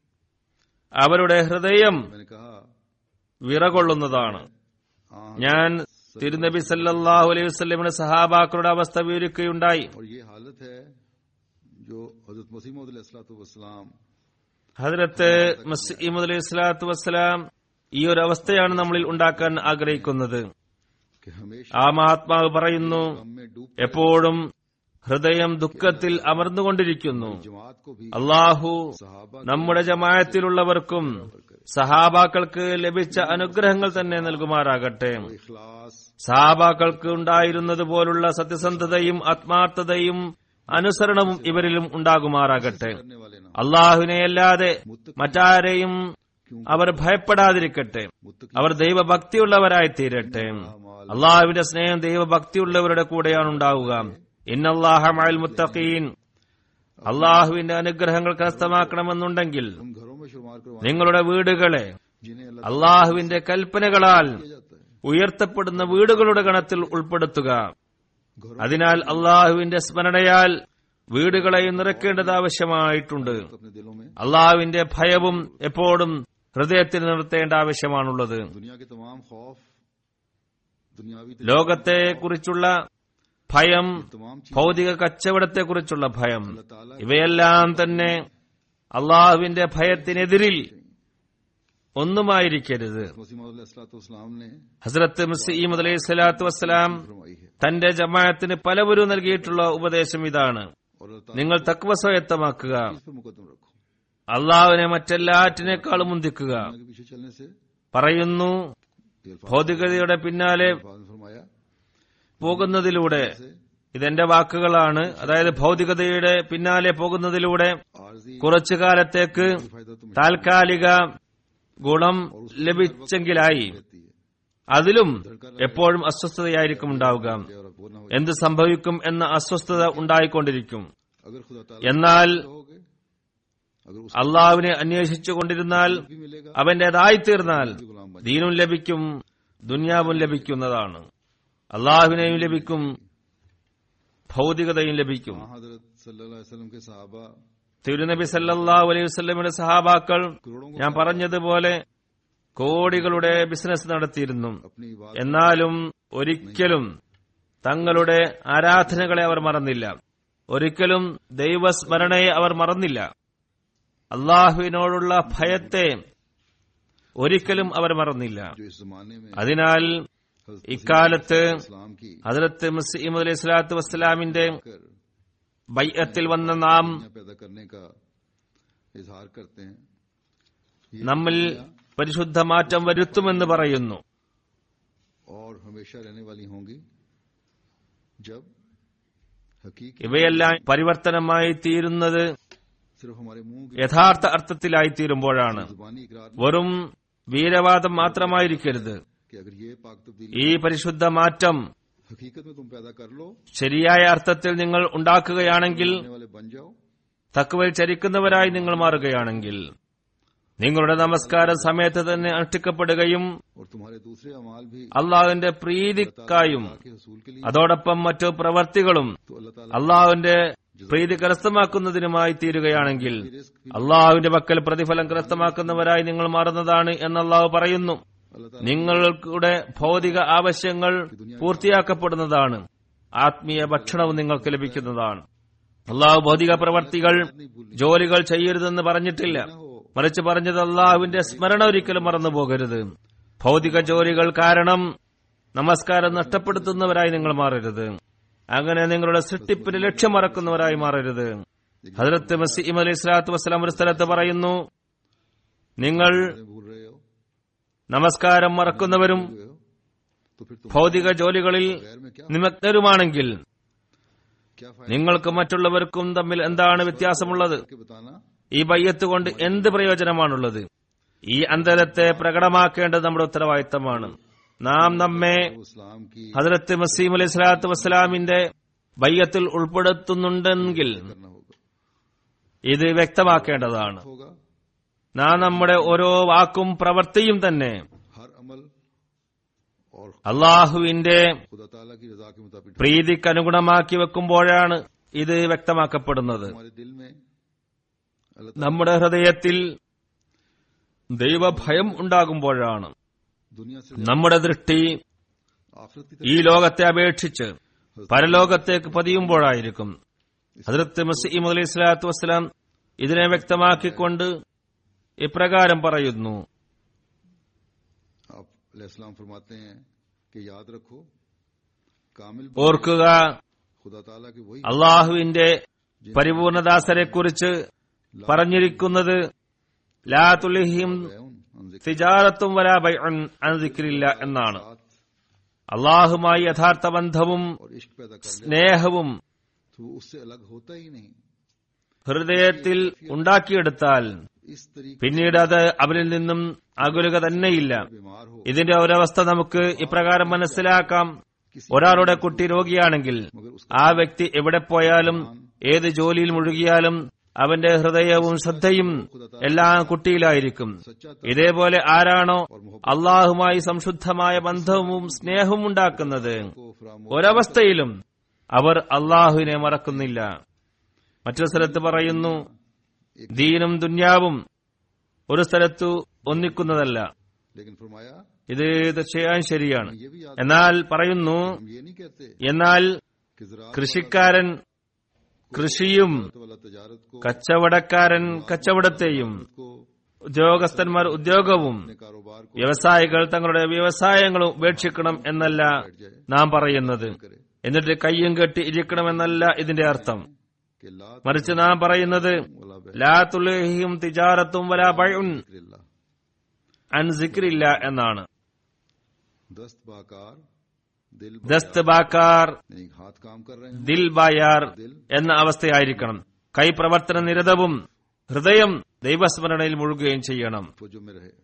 അവരുടെ ഹൃദയം मैंने कहा വിറകൊള്ളുന്നതാണ് हाँ ഞാൻ തിരുനബി സല്ലല്ലാഹു അലൈഹി വസല്ലമയുടെ സഹാബാക്കളുടെ അവസ്ഥ വിവരിക്കുകയുണ്ടായി और ये हालत है जो हजरत मसीम वसलाम ഹജരത്ത് മസീമദ് അലൈഹി സ്വലാത്തു വസ്സലാം ഈ ഒരു അവസ്ഥയാണ് നമ്മളിൽ ഉണ്ടാക്കാൻ ആഗ്രഹിക്കുന്നത് कि हमेशा ആ മഹാത്മാവ് പറയുന്നു हम में डूब എപ്പോഴും ഹൃദയം ദുഃഖത്തിൽ അമർന്നുകൊണ്ടിരിക്കുന്നു जमात को भी അള്ളാഹു सहाबा നമ്മുടെ ജമായത്തിലുള്ളവർക്കും സഹാബാക്കൾക്ക് ലഭിച്ച അനുഗ്രഹങ്ങൾ തന്നെ നൽകുമാറാകട്ടെ को इखलास സഹാബാക്കൾക്ക് ഉണ്ടായിരുന്നതുപോലുള്ള സത്യസന്ധതയും ആത്മാർത്ഥതയും അനുസരണവും ഇവരിലും ഉണ്ടാകുമാറാകട്ടെ करने वाले ना അള്ളാഹുവിനെയല്ലാതെ മറ്റാരെയും അവർ ഭയപ്പെടാതിരിക്കട്ടെ मुत्तकी അവർ ദൈവഭക്തിയുള്ളവരായി തീരട്ടെ അള്ളാഹുവിന്റെ സ്നേഹം ദൈവഭക്തിയുള്ളവരുടെ കൂടെയാണ് ഉണ്ടാവുക ഇന്നല്ലാഹമൽ മുത്തഖീൻ അള്ളാഹുവിന്റെ അനുഗ്രഹങ്ങൾ കരസ്ഥമാക്കണമെന്നുണ്ടെങ്കിൽ उन घरों में शुमार करवाने നിങ്ങളുടെ വീടുകളെ जिन्हें अल्लाह അള്ളാഹുവിന്റെ കൽപ്പനകളാൽ किया जाता है ഉയർത്തപ്പെടുന്ന വീടുകളുടെ ഗണത്തിൽ ഉൾപ്പെടുത്തുക അതിനാൽ അള്ളാഹുവിന്റെ സ്മരണയാൽ വീടുകളെ നിറയ്ക്കേണ്ടത് ആവശ്യമായിട്ടുണ്ട് अपने दिलों में അള്ളാഹുവിന്റെ ഭയവും എപ്പോഴും ഹൃദയത്തിൽ നിർത്തേണ്ട ആവശ്യമാണുള്ളത് दुनिया के तमाम खौफ दुनियावी ലോകത്തെ കുറിച്ചുള്ള ഭയം तमाम चीज ഭൗതിക കച്ചവടത്തെക്കുറിച്ചുള്ള ഭയം अल्लाह ताला ഇവയെല്ലാം തന്നെ അള്ളാഹുവിന്റെ ഭയത്തിനെതിരിൽ ഒന്നുമായിരിക്കരുത് मसीम ने ഹസ്രത്ത് മസീമദ് അലൈഹി സ്വലാത്തു വസ്സലാം फरमाई है തന്റെ ജമാഅത്തിന് പലവരും നൽകിയിട്ടുള്ള ഉപദേശം ഇതാണ് और अल्लाह ताला നിങ്ങൾ തക്വ സ്വായത്തമാക്കുക इस पर मुकदम रखो അള്ളാഹുവിനെ മറ്റെല്ലാറ്റിനേക്കാളും മുന്തിക്കുക दुनिया के पीछे चलने से പറയുന്നു ये अल्फाज ഭൗതികതയുടെ പിന്നാലെ अल्फाज ने फरमाया പോകുന്നതിലൂടെ से ഇതെന്റെ വാക്കുകളാണ് അതായത് ഭൗതികതയുടെ പിന്നാലെ പോകുന്നതിലൂടെ आरजी കുറച്ചു കാലത്തേക്ക് फायदा तो താൽക്കാലിക ഗുണം ലഭിച്ചെങ്കിലായി रहती है അതിലും എപ്പോഴും അസ്വസ്ഥതയായിരിക്കും ഉണ്ടാവുക और वो ना हो എന്ത് സംഭവിക്കും എന്ന അസ്വസ്ഥത ഉണ്ടായിക്കൊണ്ടിരിക്കും अगर खुदा ताला എന്നാൽ होगे अगर उस അള്ളാഹുവിനെ അന്വേഷിച്ചു കൊണ്ടിരുന്നാൽ भी मिलेगा അവന്റേതായി തീർന്നാൽ भी गुलाम बन ദീനും ലഭിക്കും ദുന്യാവും ലഭിക്കുന്നതാണ് അള്ളാഹുവിനെയും ലഭിക്കും ഭൗതികതയും ലഭിക്കും हाँ हजरत सल्लल्लाहु अलैहि वसल्लम के सहाबा തിരുനബി സല്ലല്ലാഹു അലൈഹി വസല്ലമയുടെ സഹാബാക്കൾ करोड़ों को ഞാൻ പറഞ്ഞതുപോലെ കോടികളുടെ ബിസിനസ് നടത്തിയിരുന്നു अपनी बात എന്നാലും ഒരിക്കലും തങ്ങളുടെ ആരാധനകളെ അവർ മറന്നില്ല ഒരിക്കലും ദൈവസ്മരണയെ അവർ മറന്നില്ല അള്ളാഹുവിനോടുള്ള ഭയത്തെ ഒരിക്കലും അവർ മറന്നില്ല जो इस जमाने में അതിനാൽ हजरत ഇക്കാലത്ത് इस्लाम की ഹജറത്ത് മസീം അലൈഹി സ്വലാത്തു വസ്സലാമിന്റെ कर ബയ്യത്തിൽ വന്ന നാം दुनिया पैदा करने का इजहार करते हैं നമ്മിൽ പരിശുദ്ധ മാറ്റം വരുത്തുമെന്ന് പറയുന്നു और हमेशा रहने वाली होंगी जब हकीकी ഇവയെല്ലാം പരിവർത്തനമായി തീരുന്നത് सिर्फ हमारे मुंह की യഥാർത്ഥ അർത്ഥത്തിലായി തീരുമ്പോഴാണ് जुबानी इकरार വെറും വീരവാദം മാത്രമായിരിക്കരുത് कि अगर ये पाक तब्दीली ഈ പരിശുദ്ധ മാറ്റം हकीकत में तुम पैदा कर लो ശരിയായ അർത്ഥത്തിൽ നിങ്ങൾ ഉണ്ടാക്കുകയാണെങ്കിൽ आने वाले बन जाओ തക്കവയിൽ ചരിക്കുന്നവരായി നിങ്ങൾ മാറുകയാണെങ്കിൽ നിങ്ങളുടെ നമസ്കാരം സമയത്ത് തന്നെ അനുഷ്ഠിക്കപ്പെടുകയും और तुम्हारे दूसरे अमाल भी അള്ളാഹുവിന്റെ പ്രീതിക്കായും के हसूल के लिए അതോടൊപ്പം മറ്റു പ്രവർത്തികളും तो अल्लाह ताला അള്ളാഹുവിന്റെ പ്രീതി കരസ്ഥമാക്കുന്നതിനുമായി തീരുകയാണെങ്കിൽ അള്ളാഹുവിന്റെ പക്കൽ പ്രതിഫലം കരസ്ഥമാക്കുന്നവരായി നിങ്ങൾ മാറുന്നതാണ് എന്ന് അള്ളാഹു പറയുന്നു अल्लाह ताला നിങ്ങളുടെ ഭൗതിക ആവശ്യങ്ങൾ പൂർത്തിയാക്കപ്പെടുന്നതാണ് ആത്മീയ ഭക്ഷണവും നിങ്ങൾക്ക് ലഭിക്കുന്നതാണ് അള്ളാഹു ഭൗതിക പ്രവർത്തികൾ ജോലികൾ ചെയ്യരുതെന്ന് പറഞ്ഞിട്ടില്ല മറിച്ച് പറഞ്ഞത് അള്ളാഹുവിന്റെ സ്മരണ ഒരിക്കലും മറന്നു പോകരുത് ഭൗതിക ജോലികൾ കാരണം നമസ്കാരം നഷ്ടപ്പെടുത്തുന്നവരായി നിങ്ങൾ മാറരുത് അങ്ങനെ നിങ്ങളുടെ സൃഷ്ടിപ്പിന് ലക്ഷ്യം മറക്കുന്നവരായി മാറരുത് ഹജറത്ത് മസീം അലൈഹി സ്വലാത്തു വസ്സലാം ഒരു സ്ഥലത്ത് പറയുന്നു നിങ്ങൾ भूल रहे हो നമസ്കാരം മറക്കുന്നവരും हुए हो तो फिर तुम ഭൗതിക ജോലികളിൽ गैर में क्या നിമഗ്നരുമാണെങ്കിൽ क्या फायदा നിങ്ങൾക്ക് മറ്റുള്ളവർക്കും തമ്മിൽ എന്താണ് വ്യത്യാസമുള്ളത് के बताना ഈ ബയ്യത്ത് കൊണ്ട് എന്ത് പ്രയോജനമാണുള്ളത് ഈ അന്തരത്തെ പ്രകടമാക്കേണ്ടത് നമ്മുടെ ഉത്തരവാദിത്തമാണ് നാം നമ്മെ वो इस्लाम की ഹജറത്ത് മസീം അലൈഹി സ്വലാത്തു വസ്സലാമിന്റെ ബയ്യത്തിൽ ഉൾപ്പെടുത്തുന്നുണ്ടെങ്കിൽ करना होगा ഇത് വ്യക്തമാക്കേണ്ടതാണ് होगा നാം നമ്മുടെ ഓരോ വാക്കും പ്രവൃത്തിയും തന്നെ हर अमल और അള്ളാഹുവിന്റെ खुदा ताला की रजा के मुताबिक പ്രീതിക്ക് അനുഗുണമാക്കി വെക്കുമ്പോഴാണ് ഇത് വ്യക്തമാക്കപ്പെടുന്നത് हमारे दिल में अल्लाह നമ്മുടെ ഹൃദയത്തിൽ ദൈവഭയം ഉണ്ടാകുമ്പോഴാണ് ताला दुनिया से നമ്മുടെ ദൃഷ്ടി आखिरत की ഈ ലോകത്തെ അപേക്ഷിച്ച് പരലോകത്തേക്ക് പതിയുമ്പോഴായിരിക്കും ഹജറത്ത് മസീം അലൈഹി സ്വലാത്തു വസ്സലാം ഇതിനെ വ്യക്തമാക്കിക്കൊണ്ട് ഇപ്രകാരം പറയുന്നു तरफ आप अलैहिस्सलाम फरमाते हैं कि याद रखो कामिल ഓർക്കുക खुदा ताला के वही അള്ളാഹുവിന്റെ പരിപൂർണദാസരെ കുറിച്ച് പറഞ്ഞിരിക്കുന്നത് ലാ തുലിഹിം बैउन अन जिक्र തിജാറത്തും വലാ ബൈഉൻ അൻ ദിക്രില്ല എന്നാണ് साथ അള്ളാഹുമായി യഥാർത്ഥ ബന്ധവും और इश्क पैदा कर ले സ്നേഹവും तो वो उससे अलग होता ही नहीं ഹൃദയത്തിൽ ഉണ്ടാക്കിയെടുത്താൽ इस तरीके പിന്നീട് അത് അവരിൽ നിന്നും അകുലുക തന്നെയില്ല से बीमार हो ഇതിന്റെ ഒരവസ്ഥ നമുക്ക് ഇപ്രകാരം മനസ്സിലാക്കാം ഒരാളുടെ കുട്ടി രോഗിയാണെങ്കിൽ मगर उसका ആ വ്യക്തി എവിടെ പോയാലും ഏത് ജോലിയിൽ മുഴുകിയാലും അവന്റെ ഹൃദയവും ശ്രദ്ധയും എല്ലാം കുട്ടിയിലായിരിക്കും सच्चा ഇതേപോലെ ആരാണോ അള്ളാഹുമായി സംശുദ്ധമായ ബന്ധവും സ്നേഹവും ഉണ്ടാക്കുന്നത് को फरामोश ഒരവസ്ഥയിലും അവർ അള്ളാഹുവിനെ മറക്കുന്നില്ല മറ്റൊരു സ്ഥലത്ത് പറയുന്നു ദീനും ദുന്യാവും ഒരു സ്ഥലത്തു ഒന്നിക്കുന്നതല്ല लेकिन फरमाया ഇത് തീർച്ചയായും ശരിയാണ് ये भी याद എന്നാൽ പറയുന്നു हम ये नहीं कहते എന്നാൽ कि ज़राअत കൃഷിക്കാരൻ കൃഷിയും वाला तजारत को കച്ചവടക്കാരൻ കച്ചവടത്തെയും को ഉദ്യോഗസ്ഥന്മാർ ഉദ്യോഗവും अपने कारोबार को വ്യവസായികൾ തങ്ങളുടെ വ്യവസായങ്ങളും ഉപേക്ഷിക്കണം എന്നല്ല നാം പറയുന്നത് करे എന്നിട്ട് കയ്യും കെട്ടി ഇരിക്കണമെന്നല്ല ഇതിന്റെ അർത്ഥം कि ला മറിച്ച് നാം പറയുന്നത് वला ലാ തുലഹിയും തിജാറത്തും വലാ ബൈഉൻ बहरिल्ला അൻ സിക്രില്ല എന്നാണ് दस्त बाकार दिल ദസ്ത് ബാക്കാർ यानी हाथ काम कर रहे हैं ദിൽ ബായാർ എന്ന അവസ്ഥയായിരിക്കണം കൈ പ്രവർത്തന നിരതവും ഹൃദയം ദൈവസ്മരണയിൽ മുഴുകുകയും ചെയ്യണം फौजों में रहे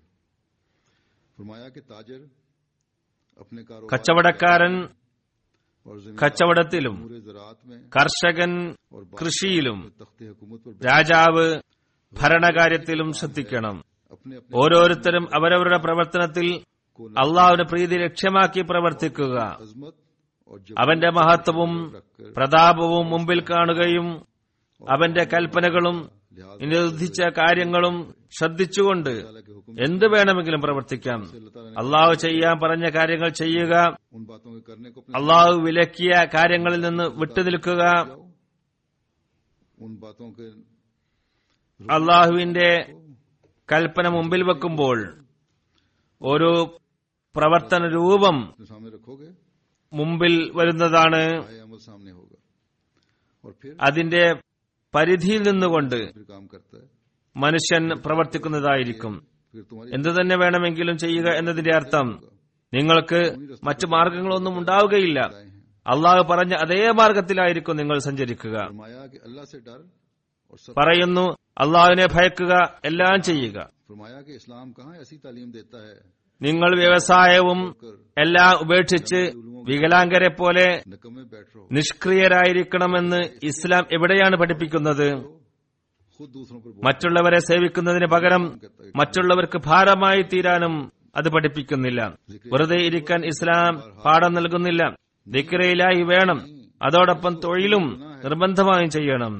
फरमाया कि ताजर अपने कारोबार കച്ചവടക്കാരൻ और जमीन കച്ചവടത്തിലും पूरे ज़रात में കർഷകൻ और बादशाह കൃഷിയിലും तख्ते हुकूमत पर രാജാവ് ഭരണകാര്യത്തിലും ശ്രദ്ധിക്കണം अपने अपने ഓരോരുത്തരും അവരവരുടെ പ്രവർത്തനത്തിൽ को അള്ളാഹുവിന്റെ പ്രീതി ലക്ഷ്യമാക്കി പ്രവർത്തിക്കുക अजमत और जब അവന്റെ മഹത്വവും रखकर പ്രതാപവും മുമ്പിൽ കാണുകയും അവന്റെ കൽപ്പനകളും നിരോധിച്ച കാര്യങ്ങളും ശ്രദ്ധിച്ചുകൊണ്ട് अल्लाह के हुक्म എന്ത് വേണമെങ്കിലും പ്രവർത്തിക്കാം से अल्लाह ताला ने അള്ളാഹു ചെയ്യാൻ പറഞ്ഞ കാര്യങ്ങൾ ചെയ്യുക उन बातों के करने को अपने അള്ളാഹു വിലക്കിയ കാര്യങ്ങളിൽ നിന്ന് വിട്ടുനിൽക്കുക जाओ उन बातों के അള്ളാഹുവിന്റെ കൽപ്പന മുമ്പിൽ വെക്കുമ്പോൾ ഒരു പ്രവർത്തന രൂപം अपने सामने रखोगे മുമ്പിൽ വരുന്നതാണ് आए अमल सामने होगा और फिर അതിന്റെ പരിധിയിൽ നിന്നുകൊണ്ട് फिर काम करता है മനുഷ്യൻ പ്രവർത്തിക്കുന്നതായിരിക്കും फिर तुम्हारी എന്തു തന്നെ വേണമെങ്കിലും ചെയ്യുക എന്നതിന്റെ അർത്ഥം നിങ്ങൾക്ക് മറ്റു മാർഗങ്ങളൊന്നും ഉണ്ടാവുകയില്ല राय हैं അള്ളാഹു പറഞ്ഞ അതേ മാർഗത്തിലായിരിക്കും നിങ്ങൾ സഞ്ചരിക്കുക फरमाया कि अल्लाह से डर और सब പറയുന്നു അള്ളാഹുവിനെ ഭയക്കുക എല്ലാം ചെയ്യുക फरमाया कि इस्लाम कहाँ ऐसी तालीम देता है നിങ്ങൾ വ്യവസായവും എല്ലാം ഉപേക്ഷിച്ച് വികലാംഗരെ പോലെ नकमे बैठ रहो നിഷ്ക്രിയരായിരിക്കണമെന്ന് ഇസ്ലാം എവിടെയാണ് പഠിപ്പിക്കുന്നത് खुद दूसरों पर बोल മറ്റുള്ളവരെ സേവിക്കുന്നതിന് പകരം മറ്റുള്ളവർക്ക് ഭാരമായി തീരാനും അത് പഠിപ്പിക്കുന്നില്ല വെറുതെ ഇരിക്കാൻ ഇസ്ലാം പാഠം നൽകുന്നില്ല ദിക്രയിലായി വേണം അതോടൊപ്പം തൊഴിലും നിർബന്ധമായും ചെയ്യണം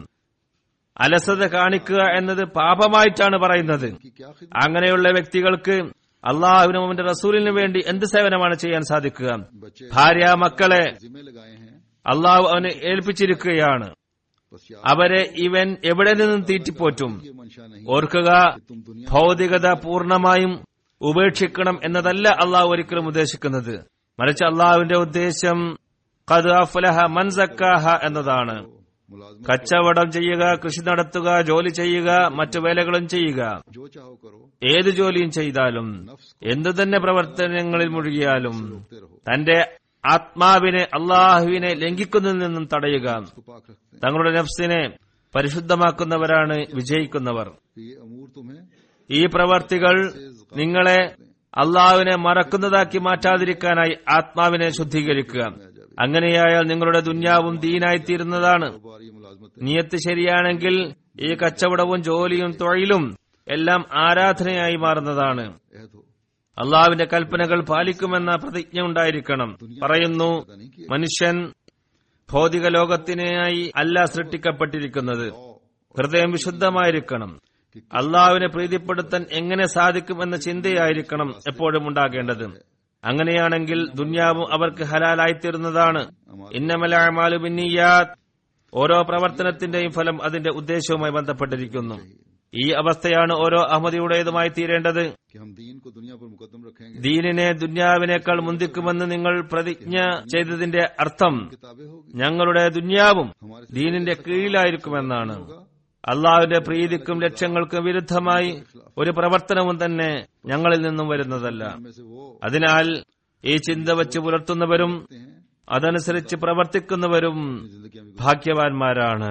അലസത കാണിക്കുക എന്നത് പാപമായിട്ടാണ് പറയുന്നത് कि क्या खिदमत അങ്ങനെയുള്ള വ്യക്തികൾക്ക് അള്ളാഹുവിനും അവന്റെ റസൂലിനു വേണ്ടി എന്ത് സേവനമാണ് ചെയ്യാൻ സാധിക്കുക बच्चे ഭാര്യ മക്കളെ जिम्मे लगाए हैं അള്ളാഹു അവന് ഏൽപ്പിച്ചിരിക്കുകയാണ് बस याद അവരെ ഇവൻ എവിടെ നിന്നും തീറ്റിപ്പോറ്റും ये मंशा नहीं ഓർക്കുക कि तुम दुनिया ഭൗതികത പൂർണ്ണമായും ഉപേക്ഷിക്കണം എന്നതല്ല അള്ളാഹു ഒരിക്കലും ഉദ്ദേശിക്കുന്നത് മറിച്ച് അള്ളാഹുവിന്റെ ഉദ്ദേശം ഖദ് അഫ്ലഹ മൻ സക്കാഹ എന്നതാണ് मुलाजमत കച്ചവടം ചെയ്യുക കൃഷി നടത്തുക ജോലി ചെയ്യുക മറ്റു വേലകളും ചെയ്യുക जो चाहो करो ഏത് ജോലിയും ചെയ്താലും എന്തു തന്നെ പ്രവർത്തനങ്ങളിൽ മുഴുകിയാലും रोकते रहो തന്റെ ആത്മാവിനെ അള്ളാഹുവിനെ ലംഘിക്കുന്നതിൽ നിന്നും തടയുക उसको पाक रखते हैं തങ്ങളുടെ നഫ്സിനെ പരിശുദ്ധമാക്കുന്നവരാണ് വിജയിക്കുന്നവർ कि ये अमूर तुम्हें ഈ പ്രവർത്തികൾ നിങ്ങളെ അള്ളാഹുവിനെ മറക്കുന്നതാക്കി മാറ്റാതിരിക്കാനായി ആത്മാവിനെ ശുദ്ധീകരിക്കുക അങ്ങനെയായാൽ നിങ്ങളുടെ ദുന്യാവും ദീനായി തീരുന്നതാണ് बार ये मुलाजमत നിയത്ത് ശരിയാണെങ്കിൽ ഈ കച്ചവടവും ജോലിയും തൊഴിലും എല്ലാം ആരാധനയായി മാറുന്നതാണ് अहद हो അള്ളാഹുവിന്റെ കൽപ്പനകൾ പാലിക്കുമെന്ന പ്രതിജ്ഞ ഉണ്ടായിരിക്കണം പറയുന്നു മനുഷ്യൻ ഭൗതിക ലോകത്തിനായി അല്ല സൃഷ്ടിക്കപ്പെട്ടിരിക്കുന്നത് ഹൃദയം വിശുദ്ധമായിരിക്കണം അള്ളാഹുവിനെ പ്രീതിപ്പെടുത്താൻ എങ്ങനെ സാധിക്കും എന്ന ചിന്തയായിരിക്കണം എപ്പോഴും ഉണ്ടാകേണ്ടത് അങ്ങനെയാണെങ്കിൽ ദുന്യാവും അവർക്ക് ഹലാലായിത്തീരുന്നതാണ് ഇന്നമലാമാലു ബിന്നിയാത്ത് ഓരോ പ്രവർത്തനത്തിന്റെയും ഫലം അതിന്റെ ഉദ്ദേശവുമായി ബന്ധപ്പെട്ടിരിക്കുന്നു ഈ അവസ്ഥയാണ് ഓരോ അഹമ്മദിയുടേതുമായി തീരേണ്ടത് कि हम दीन को दुनिया पर मुकदम रखेंगे ദീനിനെ ദുന്യാവിനേക്കാൾ മുന്തിക്കുമെന്ന് നിങ്ങൾ പ്രതിജ്ഞ ചെയ്തതിന്റെ അർത്ഥം किताबें होगी ഞങ്ങളുടെ ദുന്യാവും ദീനിന്റെ കീഴിലായിരിക്കുമെന്നാണ് അള്ളാഹുവിന്റെ പ്രീതിക്കും ലക്ഷ്യങ്ങൾക്കും വിരുദ്ധമായി ഒരു പ്രവർത്തനവും തന്നെ ഞങ്ങളിൽ നിന്നും വരുന്നതല്ല में से वो അതിനാൽ ഈ ചിന്ത വച്ച് പുലർത്തുന്നവരും हैं അതനുസരിച്ച് പ്രവർത്തിക്കുന്നവരും जिंदगी में ഭാഗ്യവാന്മാരാണ്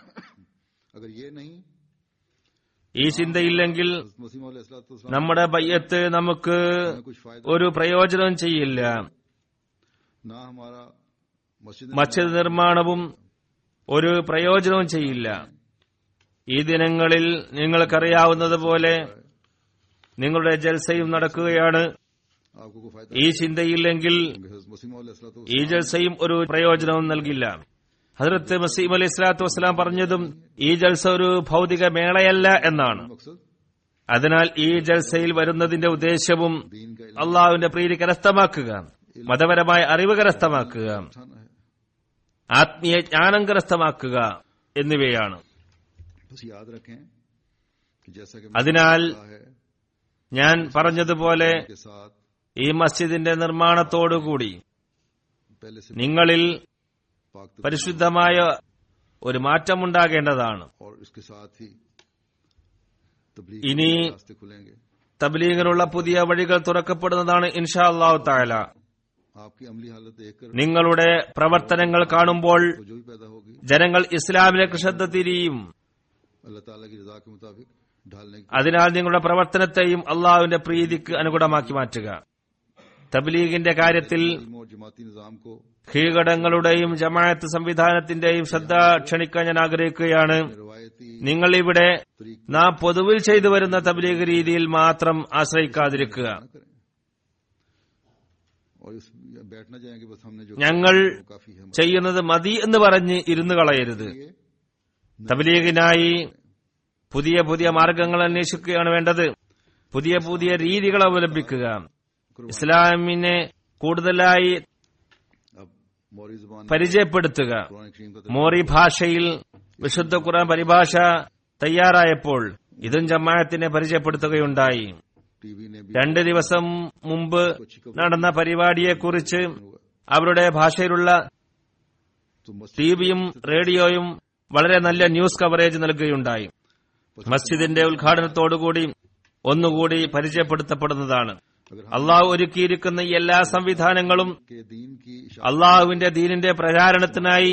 अगर ये नहीं ഈ ചിന്തയില്ലെങ്കിൽ मसीम अलैहिस्सलाम നമ്മുടെ ബയ്യത്ത് നമുക്ക് में कुछ फायदा ഒരു പ്രയോജനവും ചെയ്യില്ല ना हमारा मस्जिद മസ്ജിദ് നിർമ്മാണവും ഒരു പ്രയോജനവും ചെയ്യില്ല ഈ ദിനങ്ങളിൽ നിങ്ങൾക്കറിയാവുന്നതുപോലെ നിങ്ങളുടെ ജൽസയും നടക്കുകയാണ് आपको कोई फायदा ഈ ചിന്തയില്ലെങ്കിൽ मसीम अलैहिस्सलाम ഈ ജൽസയും ഒരു പ്രയോജനവും നൽകില്ല ഹജറത്ത് മസീം അലൈഹി സ്വലാത്തു വസ്സലാം പറഞ്ഞതും ഈ ജൽസ ഒരു ഭൗതിക മേളയല്ല എന്നാണ് मकसद അതിനാൽ ഈ ജൽസയിൽ വരുന്നതിന്റെ ഉദ്ദേശവും दीन का इल्म അള്ളാഹുവിന്റെ പ്രീതി കരസ്ഥമാക്കുക മതപരമായ അറിവ് കരസ്ഥമാക്കുക उठाना है ആത്മീയ ജ്ഞാനം കരസ്ഥമാക്കുക എന്നിവയാണ് बस याद रखें कि जैसा कि അതിനാൽ कहा है ഞാൻ പറഞ്ഞതുപോലെ के साथ ഈ മസ്ജിദിന്റെ നിർമ്മാണത്തോടുകൂടി पहले से നിങ്ങളിൽ पाक तक പരിശുദ്ധമായ ഒരു മാറ്റമുണ്ടാകേണ്ടതാണ് और इसके साथ ही तबलीग इन्हीं- के रास्ते खुलेंगे തബ്ലീഗിനുള്ള പുതിയ വഴികൾ തുറക്കപ്പെടുന്നതാണ് ഇൻഷാ അള്ളാഹു താല आपकी अमली हालत देखकर നിങ്ങളുടെ പ്രവർത്തനങ്ങൾ കാണുമ്പോൾ तो जो भी पैदा होगी ജനങ്ങൾ ഇസ്ലാമിലേക്ക് ശ്രദ്ധ തിരിയും अल्लाह ताला की रजा के मुताबिक ढालने की അതിനാൽ നിങ്ങളുടെ പ്രവർത്തനത്തെയും അള്ളാഹുവിന്റെ പ്രീതിക്ക് അനുകൂലമാക്കി മാറ്റുക തബ്ലീഗിന്റെ കാര്യത്തിൽ इल्म और जमाती निज़ाम को കീഴടങ്ങളുടെയും ജമാഅത്ത് സംവിധാനത്തിന്റെയും ശ്രദ്ധ ക്ഷണിക്കാൻ ഞാൻ ആഗ്രഹിക്കുകയാണ് रवायती നിങ്ങൾ ഇവിടെ तरीक നാം പൊതുവിൽ ചെയ്തു വരുന്ന തബ്ലീഗ് രീതിയിൽ മാത്രം ആശ്രയിക്കാതിരിക്കുക न करें और इस बैठ न जाएं कि बस हमने जो ഞങ്ങൾ किया वो काफी है हमारे ചെയ്യുന്നത് മതി എന്ന് പറഞ്ഞ് ഇരുന്നു കളയരുത് लिए തബ്ലീഗിനായി പുതിയ പുതിയ മാർഗങ്ങൾ അന്വേഷിക്കുകയാണ് വേണ്ടത് പുതിയ പുതിയ രീതികൾ അവലംബിക്കുക ഇസ്ലാമിനെ കൂടുതലായി अब मौरी जुबान പരിചയപ്പെടുത്തുക कुरान करीम का മോറി ഭാഷയിൽ വിശുദ്ധ ഖുർആൻ പരിഭാഷ തയ്യാറായപ്പോൾ ഇതും ജമാഅത്തിനെ പരിചയപ്പെടുത്തുകയുണ്ടായി टीवी ने भी രണ്ട് ദിവസം മുമ്പ് നടന്ന പരിപാടിയെക്കുറിച്ച് അവരുടെ ഭാഷയിലുള്ള तो मस्जिद ടിവിയും റേഡിയോയും വളരെ നല്ല ന്യൂസ് കവറേജ് നൽകുകയുണ്ടായി മസ്ജിദിന്റെ ഉദ്ഘാടനത്തോടുകൂടി ഒന്നുകൂടി പരിചയപ്പെടുത്തപ്പെടുന്നതാണ് अगर हम അള്ളാഹു ഒരുക്കിയിരിക്കുന്ന ഈ എല്ലാ സംവിധാനങ്ങളും के दीन की इशारा അള്ളാഹുവിന്റെ ദീനിന്റെ പ്രചാരണത്തിനായി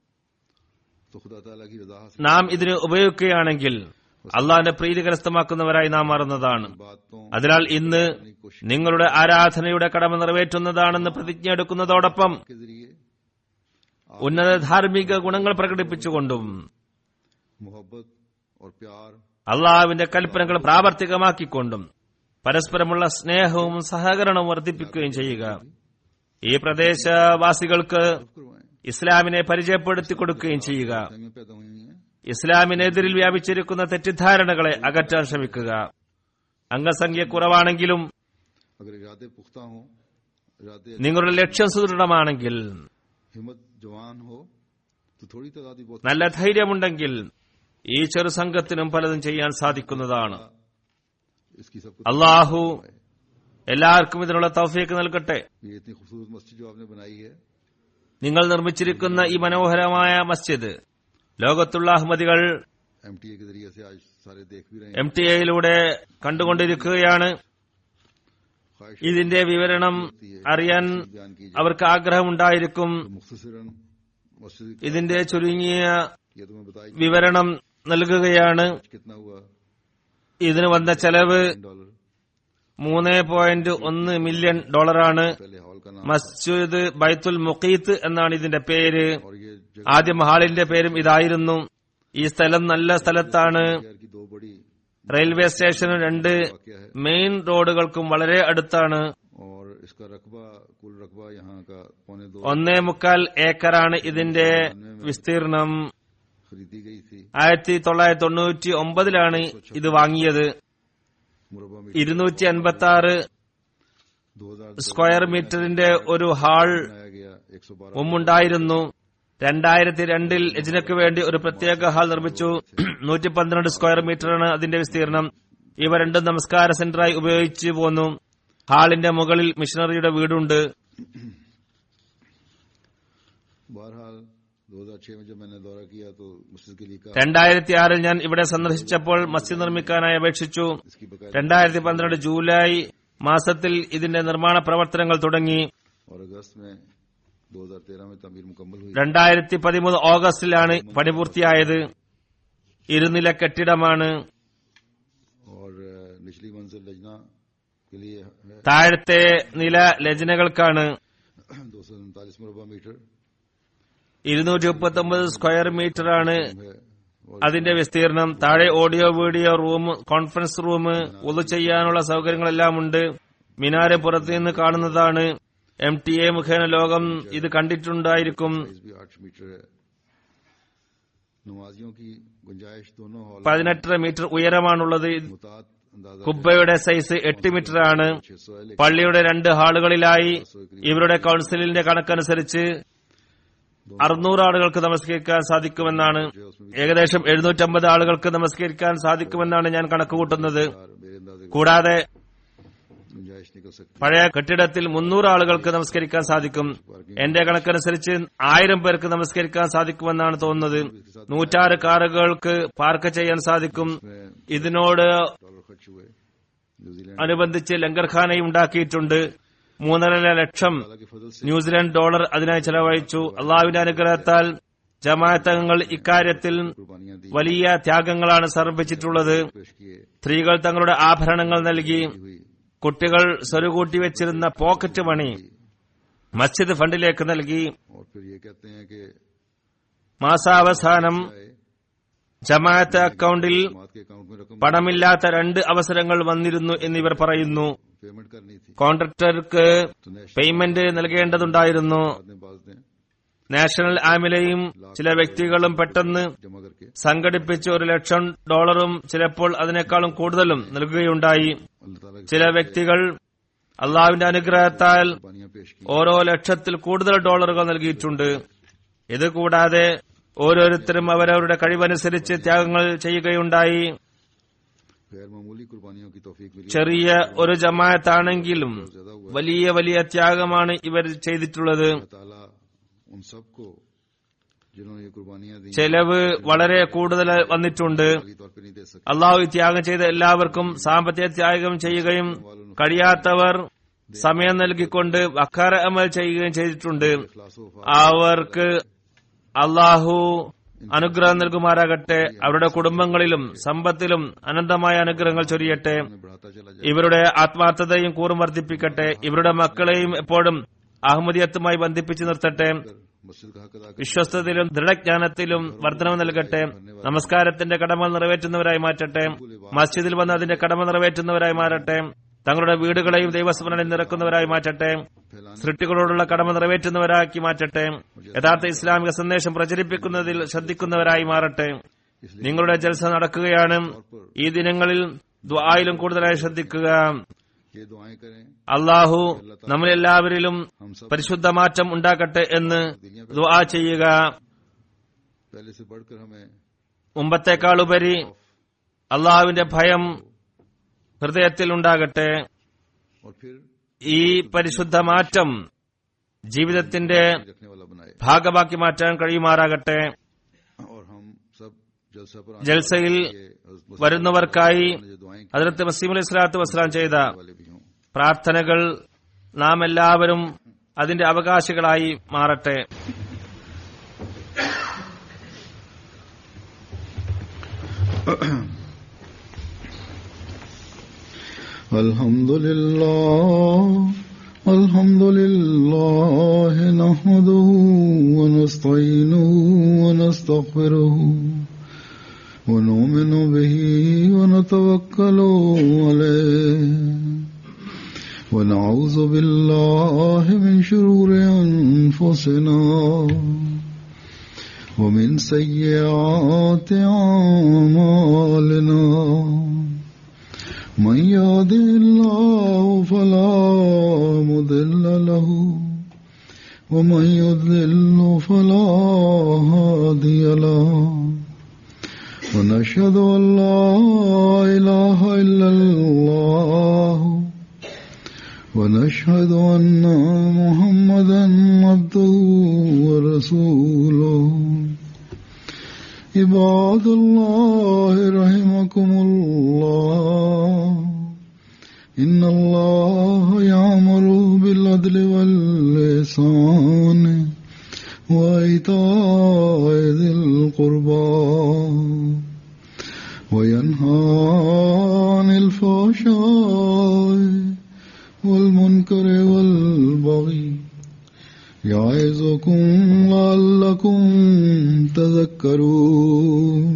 तो खुदा ताला की रजा हासिल നാം ഇതിന് ഉപയോഗിക്കുകയാണെങ്കിൽ അള്ളാഹിന്റെ പ്രീതി കരസ്ഥമാക്കുന്നവരായി നാം മാറുന്നതാണ് बातों അതിനാൽ ഇന്ന് की कोशिश നിങ്ങളുടെ ആരാധനയുടെ കടമ നിറവേറ്റുന്നതാണെന്ന് പ്രതിജ്ഞ എടുക്കുന്നതോടൊപ്പം के जरिए ഉന്നത ധാർമ്മിക ഗുണങ്ങൾ പ്രകടിപ്പിച്ചുകൊണ്ടും मोहब्बत और प्यार അള്ളാഹുവിന്റെ കൽപ്പനകൾ പ്രാവർത്തികമാക്കിക്കൊണ്ടും പരസ്പരമുള്ള സ്നേഹവും സഹകരണവും വർദ്ധിപ്പിക്കുകയും ചെയ്യുക ഈ പ്രദേശവാസികൾക്ക് करवाएं ഇസ്ലാമിനെ പരിചയപ്പെടുത്തി കൊടുക്കുകയും ചെയ്യുക फहमियां पैदा हुई हैं ഇസ്ലാമിനെതിരിൽ വ്യാപിച്ചിരിക്കുന്ന തെറ്റിദ്ധാരണകളെ അകറ്റാൻ ശ്രമിക്കുക അംഗസംഖ്യ കുറവാണെങ്കിലും अगर इरादे पुख्ता हों इरादे നിങ്ങളുടെ ലക്ഷ്യം സുദൃഢമാണെങ്കിൽ हिम्मत जवान हो तो थोड़ी तादाद भी बहुत നല്ല ധൈര്യമുണ്ടെങ്കിൽ ഈ ചെറു സംഘത്തിനും പലതും ചെയ്യാൻ സാധിക്കുന്നതാണ് इसकी सबको അള്ളാഹു എല്ലാവർക്കും ഇതിനുള്ള തൗഫീക്ക് നൽകട്ടെ ये इतनी खूबसूरत मस्जिद जो आपने बनाई है നിങ്ങൾ നിർമ്മിച്ചിരിക്കുന്ന ഈ മനോഹരമായ മസ്ജിദ് ലോകത്തുള്ള അഹമ്മദികൾ एमटीए के जरिए से आज सारे देख भी रहे എം ടി എയിലൂടെ കണ്ടുകൊണ്ടിരിക്കുകയാണ് ख्वाहिश ഇതിന്റെ വിവരണം അറിയാൻ बयान की അവർക്ക് ആഗ്രഹമുണ്ടായിരിക്കും मुख्तसरन मस्जिद ഇതിന്റെ ചുരുങ്ങിയ ये तुम्हें बताई വിവരണം നൽകുകയാണ് कितना हुआ ഇതിന് വന്ന ചെലവ് डॉलर മൂന്ന് പോയിന്റ് ഒന്ന് മില്യൺ ഡോളറാണ് पहले हॉल का नाम മസ്ജിദ് ബൈത്തുൽ മുഖീത്ത് എന്നാണ് ഇതിന്റെ പേര് और ये जगह ആദ്യം ഹാളിന്റെ പേരും ഇതായിരുന്നു ഈ സ്ഥലം നല്ല സ്ഥലത്താണ് शहर की दो बड़ी റെയിൽവേ സ്റ്റേഷനും രണ്ട് वाक्य है മെയിൻ റോഡുകൾക്കും വളരെ അടുത്താണ് और इसका रकबा कुल रकबा यहाँ का पौने दो ഒന്നേ മുക്കാൽ ഏക്കറാണ് ഇതിന്റെ വിസ്തീർണം खरीदी गई थी ആയിരത്തി തൊള്ളായിരത്തി തൊണ്ണൂറ്റി ഒമ്പതിലാണ് ഇത് വാങ്ങിയത് मुरबा में ഇരുന്നൂറ്റി അൻപത്തി ആറ് दो हजार സ്ക്വയർ മീറ്ററിന്റെ ഒരു ഹാൾ बनाया गया एक सौ बारह മുമ്പുണ്ടായിരുന്നു രണ്ടായിരത്തി രണ്ടിൽ എജിനക്ക് വേണ്ടി ഒരു പ്രത്യേക ഹാൾ നിർമ്മിച്ചു നൂറ്റി പന്ത്രണ്ട് സ്ക്വയർ മീറ്ററാണ് അതിന്റെ വിസ്തീർണം ഇവ രണ്ടും നമസ്കാര സെന്ററായി ഉപയോഗിച്ചു പോന്നു ഹാളിന്റെ മുകളിൽ മിഷണറിയുടെ വീടുണ്ട് बहरहाल 2006 में जब मैंने दौरा किया तो मस्जिद के लिए कहा രണ്ടായിരത്തി ആറിൽ ഞാൻ ഇവിടെ സന്ദർശിച്ചപ്പോൾ മസ്ജിദ് നിർമ്മിക്കാനായി അപേക്ഷിച്ചു इसकी बकायदा രണ്ടായിരത്തി പന്ത്രണ്ട് ജൂലൈ മാസത്തിൽ ഇതിന്റെ നിർമ്മാണ പ്രവർത്തനങ്ങൾ തുടങ്ങി और अगस्त में 2013 में तमीर मुकम्मल हुई രണ്ടായിരത്തി പതിമൂന്ന് ഓഗസ്റ്റിലാണ് പണി പൂർത്തിയായത് ഇരുനില കെട്ടിടമാണ് और अ, निचली मंजिल लजना के लिए है താഴത്തെ നില ലജനകൾക്കാണ് दो सौ उनतालीस मुरबा मीटर ഇരുന്നൂറ്റി മുപ്പത്തി ഒമ്പത് സ്ക്വയർ മീറ്ററാണ് है और അതിന്റെ വിസ്തീർണം താഴെ audio video room conference room ഒതു ചെയ്യാനുള്ള സൗകര്യങ്ങളെല്ലാം ഉണ്ട് മിനാരെ പുറത്തു നിന്ന് കാണുന്നതാണ് എം ടി എ മുഖേന ലോകം ഇത് കണ്ടിട്ടുണ്ടായിരിക്കും साइज भी आठ मीटर है नमाजियों की गुंजाइश दोनों हॉल പതിനെട്ടര മീറ്റർ ഉയരമാണുള്ളത് मुतात अंदाजा കുബ്ബയുടെ സൈസ് എട്ട് മീറ്ററാണ് छह सौ है लेकिन പള്ളിയുടെ രണ്ട് ഹാളുകളിലായി ഇവരുടെ കൌൺസിലിന്റെ കണക്കനുസരിച്ച് അറുന്നൂറ് ആളുകൾക്ക് നമസ്കരിക്കാൻ സാധിക്കുമെന്നാണ് ഏകദേശം എഴുന്നൂറ്റമ്പത് ആളുകൾക്ക് നമസ്കരിക്കാൻ സാധിക്കുമെന്നാണ് ഞാൻ കണക്ക് കൂട്ടുന്നത് यार मेरे अंदाजे കൂടാതെ गुंजाइश निकल सकती പഴയ കെട്ടിടത്തിൽ മുന്നൂറ് ആളുകൾക്ക് നമസ്കരിക്കാൻ സാധിക്കും എന്റെ കണക്കനുസരിച്ച് ആയിരം പേർക്ക് നമസ്കരിക്കാൻ സാധിക്കുമെന്നാണ് തോന്നുന്നത് നൂറ്റാറ് കാറുകൾക്ക് പാർക്ക് ചെയ്യാൻ സാധിക്കും है ഇതിനോട് डॉलर खर्च हुए न्यूजीलैंड അനുബന്ധിച്ച് ലങ്കർഖാനയും ഉണ്ടാക്കിയിട്ടുണ്ട് മൂന്നര ലക്ഷം अल्लाह के फजल से ന്യൂസിലൻഡ് ഡോളർ അതിനായി ചെലവഴിച്ചു അള്ളാഹുവിന്റെ അനുഗ്രഹത്താൽ ജമാഅത്തങ്ങൾ ഇക്കാര്യത്തിൽ कुर्बानियां दी വലിയ ത്യാഗങ്ങളാണ് സമർപ്പിച്ചിട്ടുള്ളത് पेश किए സ്ത്രീകൾ തങ്ങളുടെ ആഭരണങ്ങൾ നൽകി हुई കുട്ടികൾ സ്വരുകൂട്ടി വെച്ചിരുന്ന പോക്കറ്റ് മണി മസ്ജിദ് ഫണ്ടിലേക്ക് നൽകി और फिर ये कहते हैं कि മാസാവസാനം चाहे ജമാഅത്ത് അക്കൗണ്ടിൽ जमात के अकाउंट में रकम പണമില്ലാത്ത രണ്ട് അവസരങ്ങൾ വന്നിരുന്നു എന്നിവർ പറയുന്നു पेमेंट करनी थी കോൺട്രാക്ടർക്ക് तो नेशनल പേയ്മെന്റ് നൽകേണ്ടതുണ്ടായിരുന്നു बाद में बाज दें നാഷണൽ ആമിലെയും ചില വ്യക്തികളും പെട്ടെന്ന് जमा करके സംഘടിപ്പിച്ച് ഒരു ലക്ഷം ഡോളറും ചിലപ്പോൾ അതിനേക്കാളും കൂടുതലും നൽകുകയുണ്ടായി अल्लाह ताला की ചില വ്യക്തികൾ അള്ളാഹുവിന്റെ അനുഗ്രഹത്താൽ कुर्बानियां पेश की ഓരോ ലക്ഷത്തിൽ കൂടുതൽ ഡോളറുകൾ നൽകിയിട്ടുണ്ട് ഇത് കൂടാതെ ഓരോരുത്തരും അവരവരുടെ കഴിവനുസരിച്ച് ത്യാഗങ്ങൾ ചെയ്യുകയുണ്ടായി गैर मामूली कुर्बानियों की तौफीक मिली ചെറിയ ഒരു ജമാഅത്താണെങ്കിലും ज्यादा हुआ വലിയ വലിയ ത്യാഗമാണ് ഇവർ ചെയ്തിട്ടുള്ളത് अल्लाह ताला उन सबको जिन्होंने ये कुर्बानियां दी ചെലവ് വളരെ കൂടുതൽ വന്നിട്ടുണ്ട് माली तौर पे नहीं दे सकते അള്ളാഹു ഈ ത്യാഗം ചെയ്ത എല്ലാവർക്കും സാമ്പത്തിക ത്യാഗം ചെയ്യുകയും കഴിയാത്തവർ സമയം നൽകിക്കൊണ്ട് വക്കാര അമൽ ചെയ്യുകയും ചെയ്തിട്ടുണ്ട് इखलास व वफा അവർക്ക് അള്ളാഹു അനുഗ്രഹം നൽകുമാറാകട്ടെ അവരുടെ കുടുംബങ്ങളിലും സമ്പത്തിലും അനന്തമായ അനുഗ്രഹങ്ങൾ ചൊരിയട്ടെ में बढ़ाता चला जाए ഇവരുടെ ആത്മാർത്ഥതയും കൂറും വർദ്ധിപ്പിക്കട്ടെ ഇവരുടെ മക്കളെയും എപ്പോഴും അഹമ്മദിയത്തുമായി ബന്ധിപ്പിച്ചു നിർത്തട്ടെ मस्जिद का हक अदा कर വിശ്വസ്തത്തിലും ദൃഢജ്ഞാനത്തിലും വർധനവ് നൽകട്ടെ നമസ്കാരത്തിന്റെ കടമ നിറവേറ്റുന്നവരായി മാറ്റട്ടെ മസ്ജിദിൽ വന്ന് അതിന്റെ കടമ നിറവേറ്റുന്നവരായി മാറട്ടെ തങ്ങളുടെ വീടുകളെയും ദൈവസ്മരണയിൽ നിറക്കുന്നവരായി മാറ്റട്ടെ फैलाने സൃഷ്ടികളോടുള്ള കടമ നിറവേറ്റുന്നവരാക്കി മാറ്റട്ടെ യഥാർത്ഥ ഇസ്ലാമിക സന്ദേശം പ്രചരിപ്പിക്കുന്നതിൽ ശ്രദ്ധിക്കുന്നവരായി മാറട്ടെ इसलिए നിങ്ങളുടെ ജൽസ നടക്കുകയാണ് ഈ ദിനങ്ങളിൽ ദ്വായിലും കൂടുതലായി ശ്രദ്ധിക്കുക ये दुआएं करें അള്ളാഹു നമ്മളെല്ലാവരിലും हम सब പരിശുദ്ധ മാറ്റം ഉണ്ടാക്കട്ടെ എന്ന് ദുആ ചെയ്യുക पहले से बढ़कर हमें മുമ്പത്തേക്കാൾ ഉപരി അള്ളാഹുവിന്റെ ഭയം ഹൃദയത്തിൽ ഉണ്ടാകട്ടെ और फिर ഈ പരിശുദ്ധ മാറ്റം ജീവിതത്തിന്റെ रखने वाला बनाए ഭാഗമാക്കി മാറ്റാൻ കഴിയുമാറാകട്ടെ और हम सब जलसा पर ജൽസയിൽ ये हज़रत मसीह വരുന്നവർക്കായി ने जो दुआएं की അതിർത്ത് മസീം അലൈഹി സ്വലാത്തു വസ്സലാം ചെയ്ത वाले भी हों പ്രാർത്ഥനകൾ നാം എല്ലാവരും അതിന്റെ അവകാശികളായി മാറട്ടെ الحمد لله الحمد لله نحمده ونستعينه ونستغفره ونؤمن به ونتوكل عليه ونعوذ بالله من شرور أنفسنا ومن سيئات أعمالنا من يهده الله فلا مضل له ومن يضلل فلا هادي له ونشهد أن لا إله إلا الله ونشهد أن محمدا عبده ورسوله عباد الله رحمكم الله إن الله يأمر بالعدل واللسان وإيتاء ذي القربى وينهى عن الفحشاء والمنكر والبغي يعظكم لعلكم تذكرون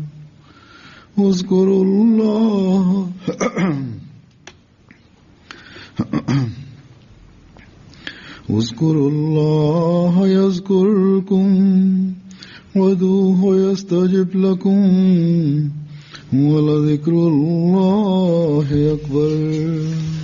اذكروا الله اذكروا الله يذكركم ودوه يستجب لكم ولذكر الله أكبر